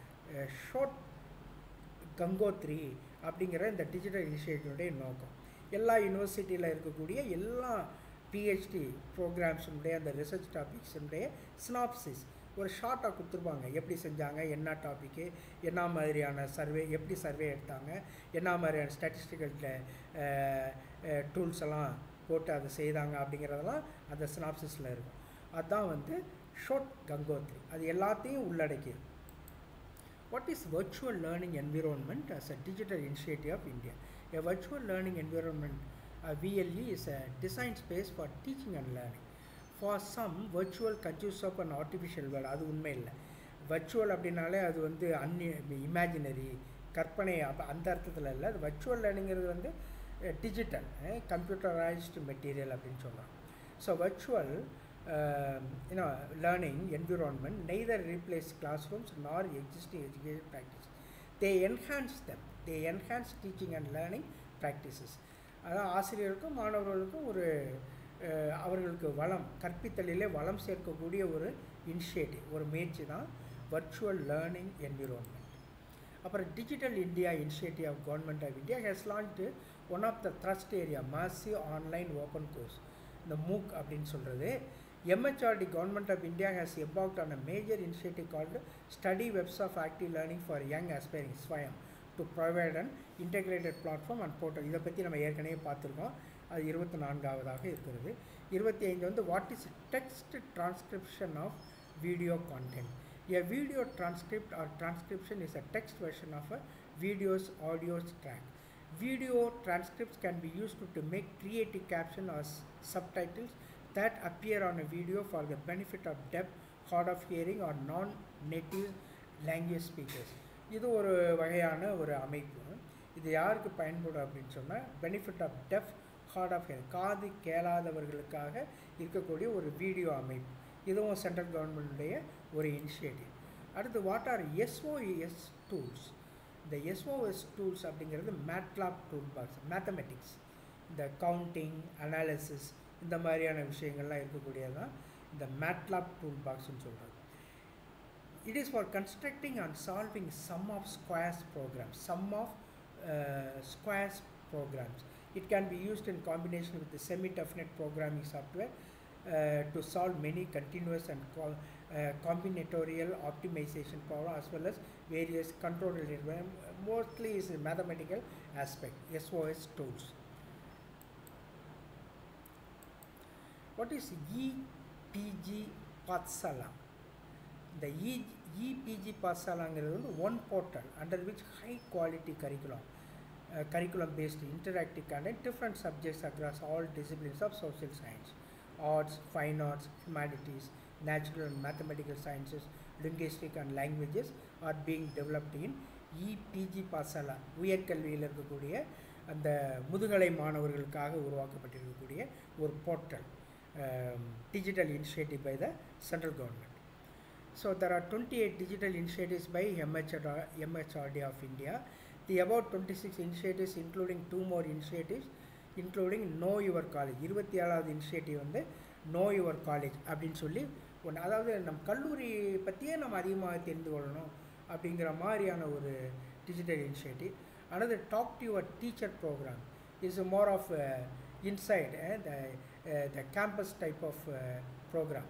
ஷோட் கங்கோத்ரி அப்படிங்கிற இந்த டிஜிட்டல் இனிஷியேட்டினுடைய நோக்கம் எல்லா யூனிவர்சிட்டியில் இருக்கக்கூடிய எல்லா பிஹெச்டி ப்ரோக்ராம்ஸுடைய அந்த ரிசர்ச் டாபிக்ஸுடைய சினாப்சிஸ் ஒரு ஷார்ட்டாக கொடுத்துருப்பாங்க எப்படி செஞ்சாங்க என்ன டாப்பிக்கு என்ன மாதிரியான சர்வே எப்படி சர்வே எடுத்தாங்க என்ன மாதிரியான ஸ்டாட்டிஸ்டிக்கல் டூல்ஸ் எல்லாம் போட்டு அதை செய்தாங்க அப்படிங்கிறதெல்லாம் அந்த சினாப்சிஸில் இருக்கும் அதுதான் வந்து ஷோட் கங்கோத்ரி அது எல்லாத்தையும் உள்ளடக்கியது What is virtual learning environment as a digital initiative of India? A virtual learning environment, uh, VLE, is a design space for teaching and learning. For some, virtual consists of an artificial world. அது உண்மை இல்லை virtual அப்படின்னாலே அது வந்து அன்னி imaginary கற்பனை அப்ப அந்த அர்த்தத்தில் இல்லை அது வர்ச்சுவல் லேர்னிங்கிறது வந்து டிஜிட்டல் கம்ப்யூட்டரைஸ்டு மெட்டீரியல் அப்படின்னு சொல்கிறாங்க so virtual you know learning environment neither replace classrooms nor existing education practice they enhance them they enhance teaching and learning practices அதான் ஆசிரியருக்கும் மாணவர்களுக்கும் ஒரு அஹ், அவர்களுக்கு வளம் கற்பித்தலிலே வளம் சேர்க்கக்கூடிய ஒரு இனிஷியேட்டிவ் ஒரு முயற்சி தான் வர்ச்சுவல் லேர்னிங் என்விரான்மெண்ட் அப்புறம் digital India initiative of government of India has launch one of the thrust area massive online open course இந்த மூக் அப்படின்னு சொல்கிறது MHRD Government of India has embarked on a major initiative called Study Webs of Active Learning for Young Aspiring SWAYAM to provide an integrated platform and portal இதை பற்றி நம்ம ஏற்கனவே பார்த்துருக்கோம் அது இருபத்தி நான்காவதாக இருக்கிறது இருபத்தி ஐந்து வந்து what is text transcription of video content A video transcript or transcription is a text version of a video's audio track. Video transcripts can be used to, to make creative caption or s- subtitles that appear on a video for the benefit of deaf, hard of hearing or non-native language speakers. இது ஒரு வகையான ஒரு அமைப்பு இது யாருக்கு பயன்படும் அப்படின்னு சொன்னால் benefit of deaf hard of hearing காது கேளாதவர்களுக்காக இருக்கக்கூடிய ஒரு வீடியோ அமைப்பு இதுவும் சென்ட்ரல் கவர்மெண்ட்டுடைய ஒரு இனிஷியேட்டிவ் அடுத்து வாட் ஆர் எஸ்ஓஎஸ் டூல்ஸ் இந்த எஸ்ஓஎஸ் டூல்ஸ் அப்படிங்கிறது மேட்லாப் டூல் பாக்ஸ் மேத்தமெட்டிக்ஸ் இந்த கவுண்டிங் அனாலிசிஸ் இந்த மாதிரியான விஷயங்கள்லாம் இருக்கக்கூடியது தான் இந்த மேட்லாப் டூல் பாக்ஸ்னு சொல்கிறது it is for constructing and solving sum of squares programs sum of uh, squares programs it can be used in combination with the semi definite programming software uh, to solve many continuous and co- uh, combinatorial optimization power as well as various control environment. Mostly is a mathematical aspect, SOS tools. What is EPG Patsala? The E, EPG பாசாலாங்கிறது வந்து one portal under which high quality curriculum curriculum based interactive content different subjects across all disciplines of social science arts fine arts humanities natural and mathematical sciences linguistic and languages are being developed in EPG Pathshala உயர்கல்வியில் இருக்கக்கூடிய அந்த முதுகலை மாணவர்களுக்காக உருவாக்கப்பட்டிருக்கக்கூடிய ஒரு portal digital initiative by the central government So there are 28 digital initiatives by MHRD, MHRD of India. The about 26 initiatives including two more initiatives including Know Your College. இருபத்தி ஏழாவது initiative வந்து Know Your College அப்படின்னு சொல்லி ஒன்று அதாவது நம் கல்லூரி பற்றியே நம்ம அதிகமாக தெரிந்து கொள்ளணும் அப்படிங்கிற மாதிரியான ஒரு digital initiative another talk to your teacher program is more of uh, inside uh, the, uh, the campus type of uh, program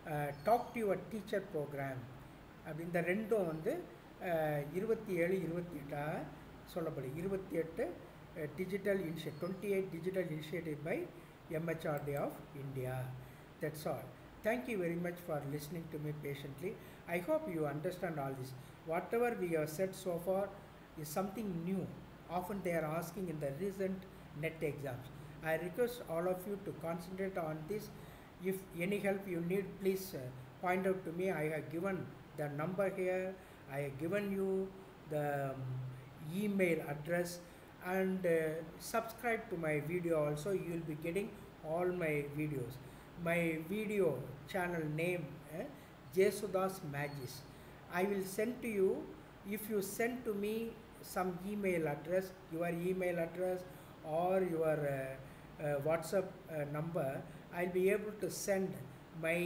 talk to your teacher programme அப்படி இந்த ரெண்டும் வந்து இருபத்தி ஏழு இருபத்தி எட்டாக சொல்லப்படுது இருபத்தி எட்டு digital initiate twenty eight digital initiative by MHRD of India that's all thank you very much for listening to me patiently I hope you understand all this whatever we have said so far is something new. Often they are asking in the recent NET exams. I request all of you to concentrate on this if any help you need please uh, point out to me i have given the number here i have given you the um, email address and uh, subscribe to my video also you will be getting all my videos my video channel name uh, jesudas magis i will send to you if you send to me some email address your email address or your uh, uh, whatsapp uh, number I'll be able to send my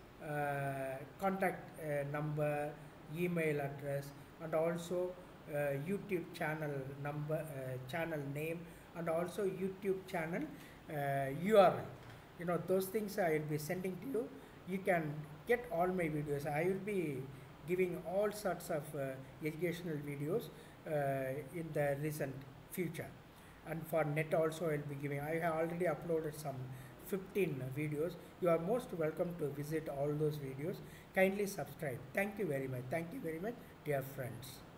uh, contact uh, number, email address, and also uh, YouTube channel number, uh, channel name, and also YouTube channel uh, URL. You know those things I will be sending to you. You can get all my videos. I will be giving all sorts of uh, educational videos uh, in the recent future. And for net also I will be giving. I have already uploaded some 15 videos. You are most welcome to visit all those videos. Kindly subscribe. Thank you very much. Thank you very much, dear friends.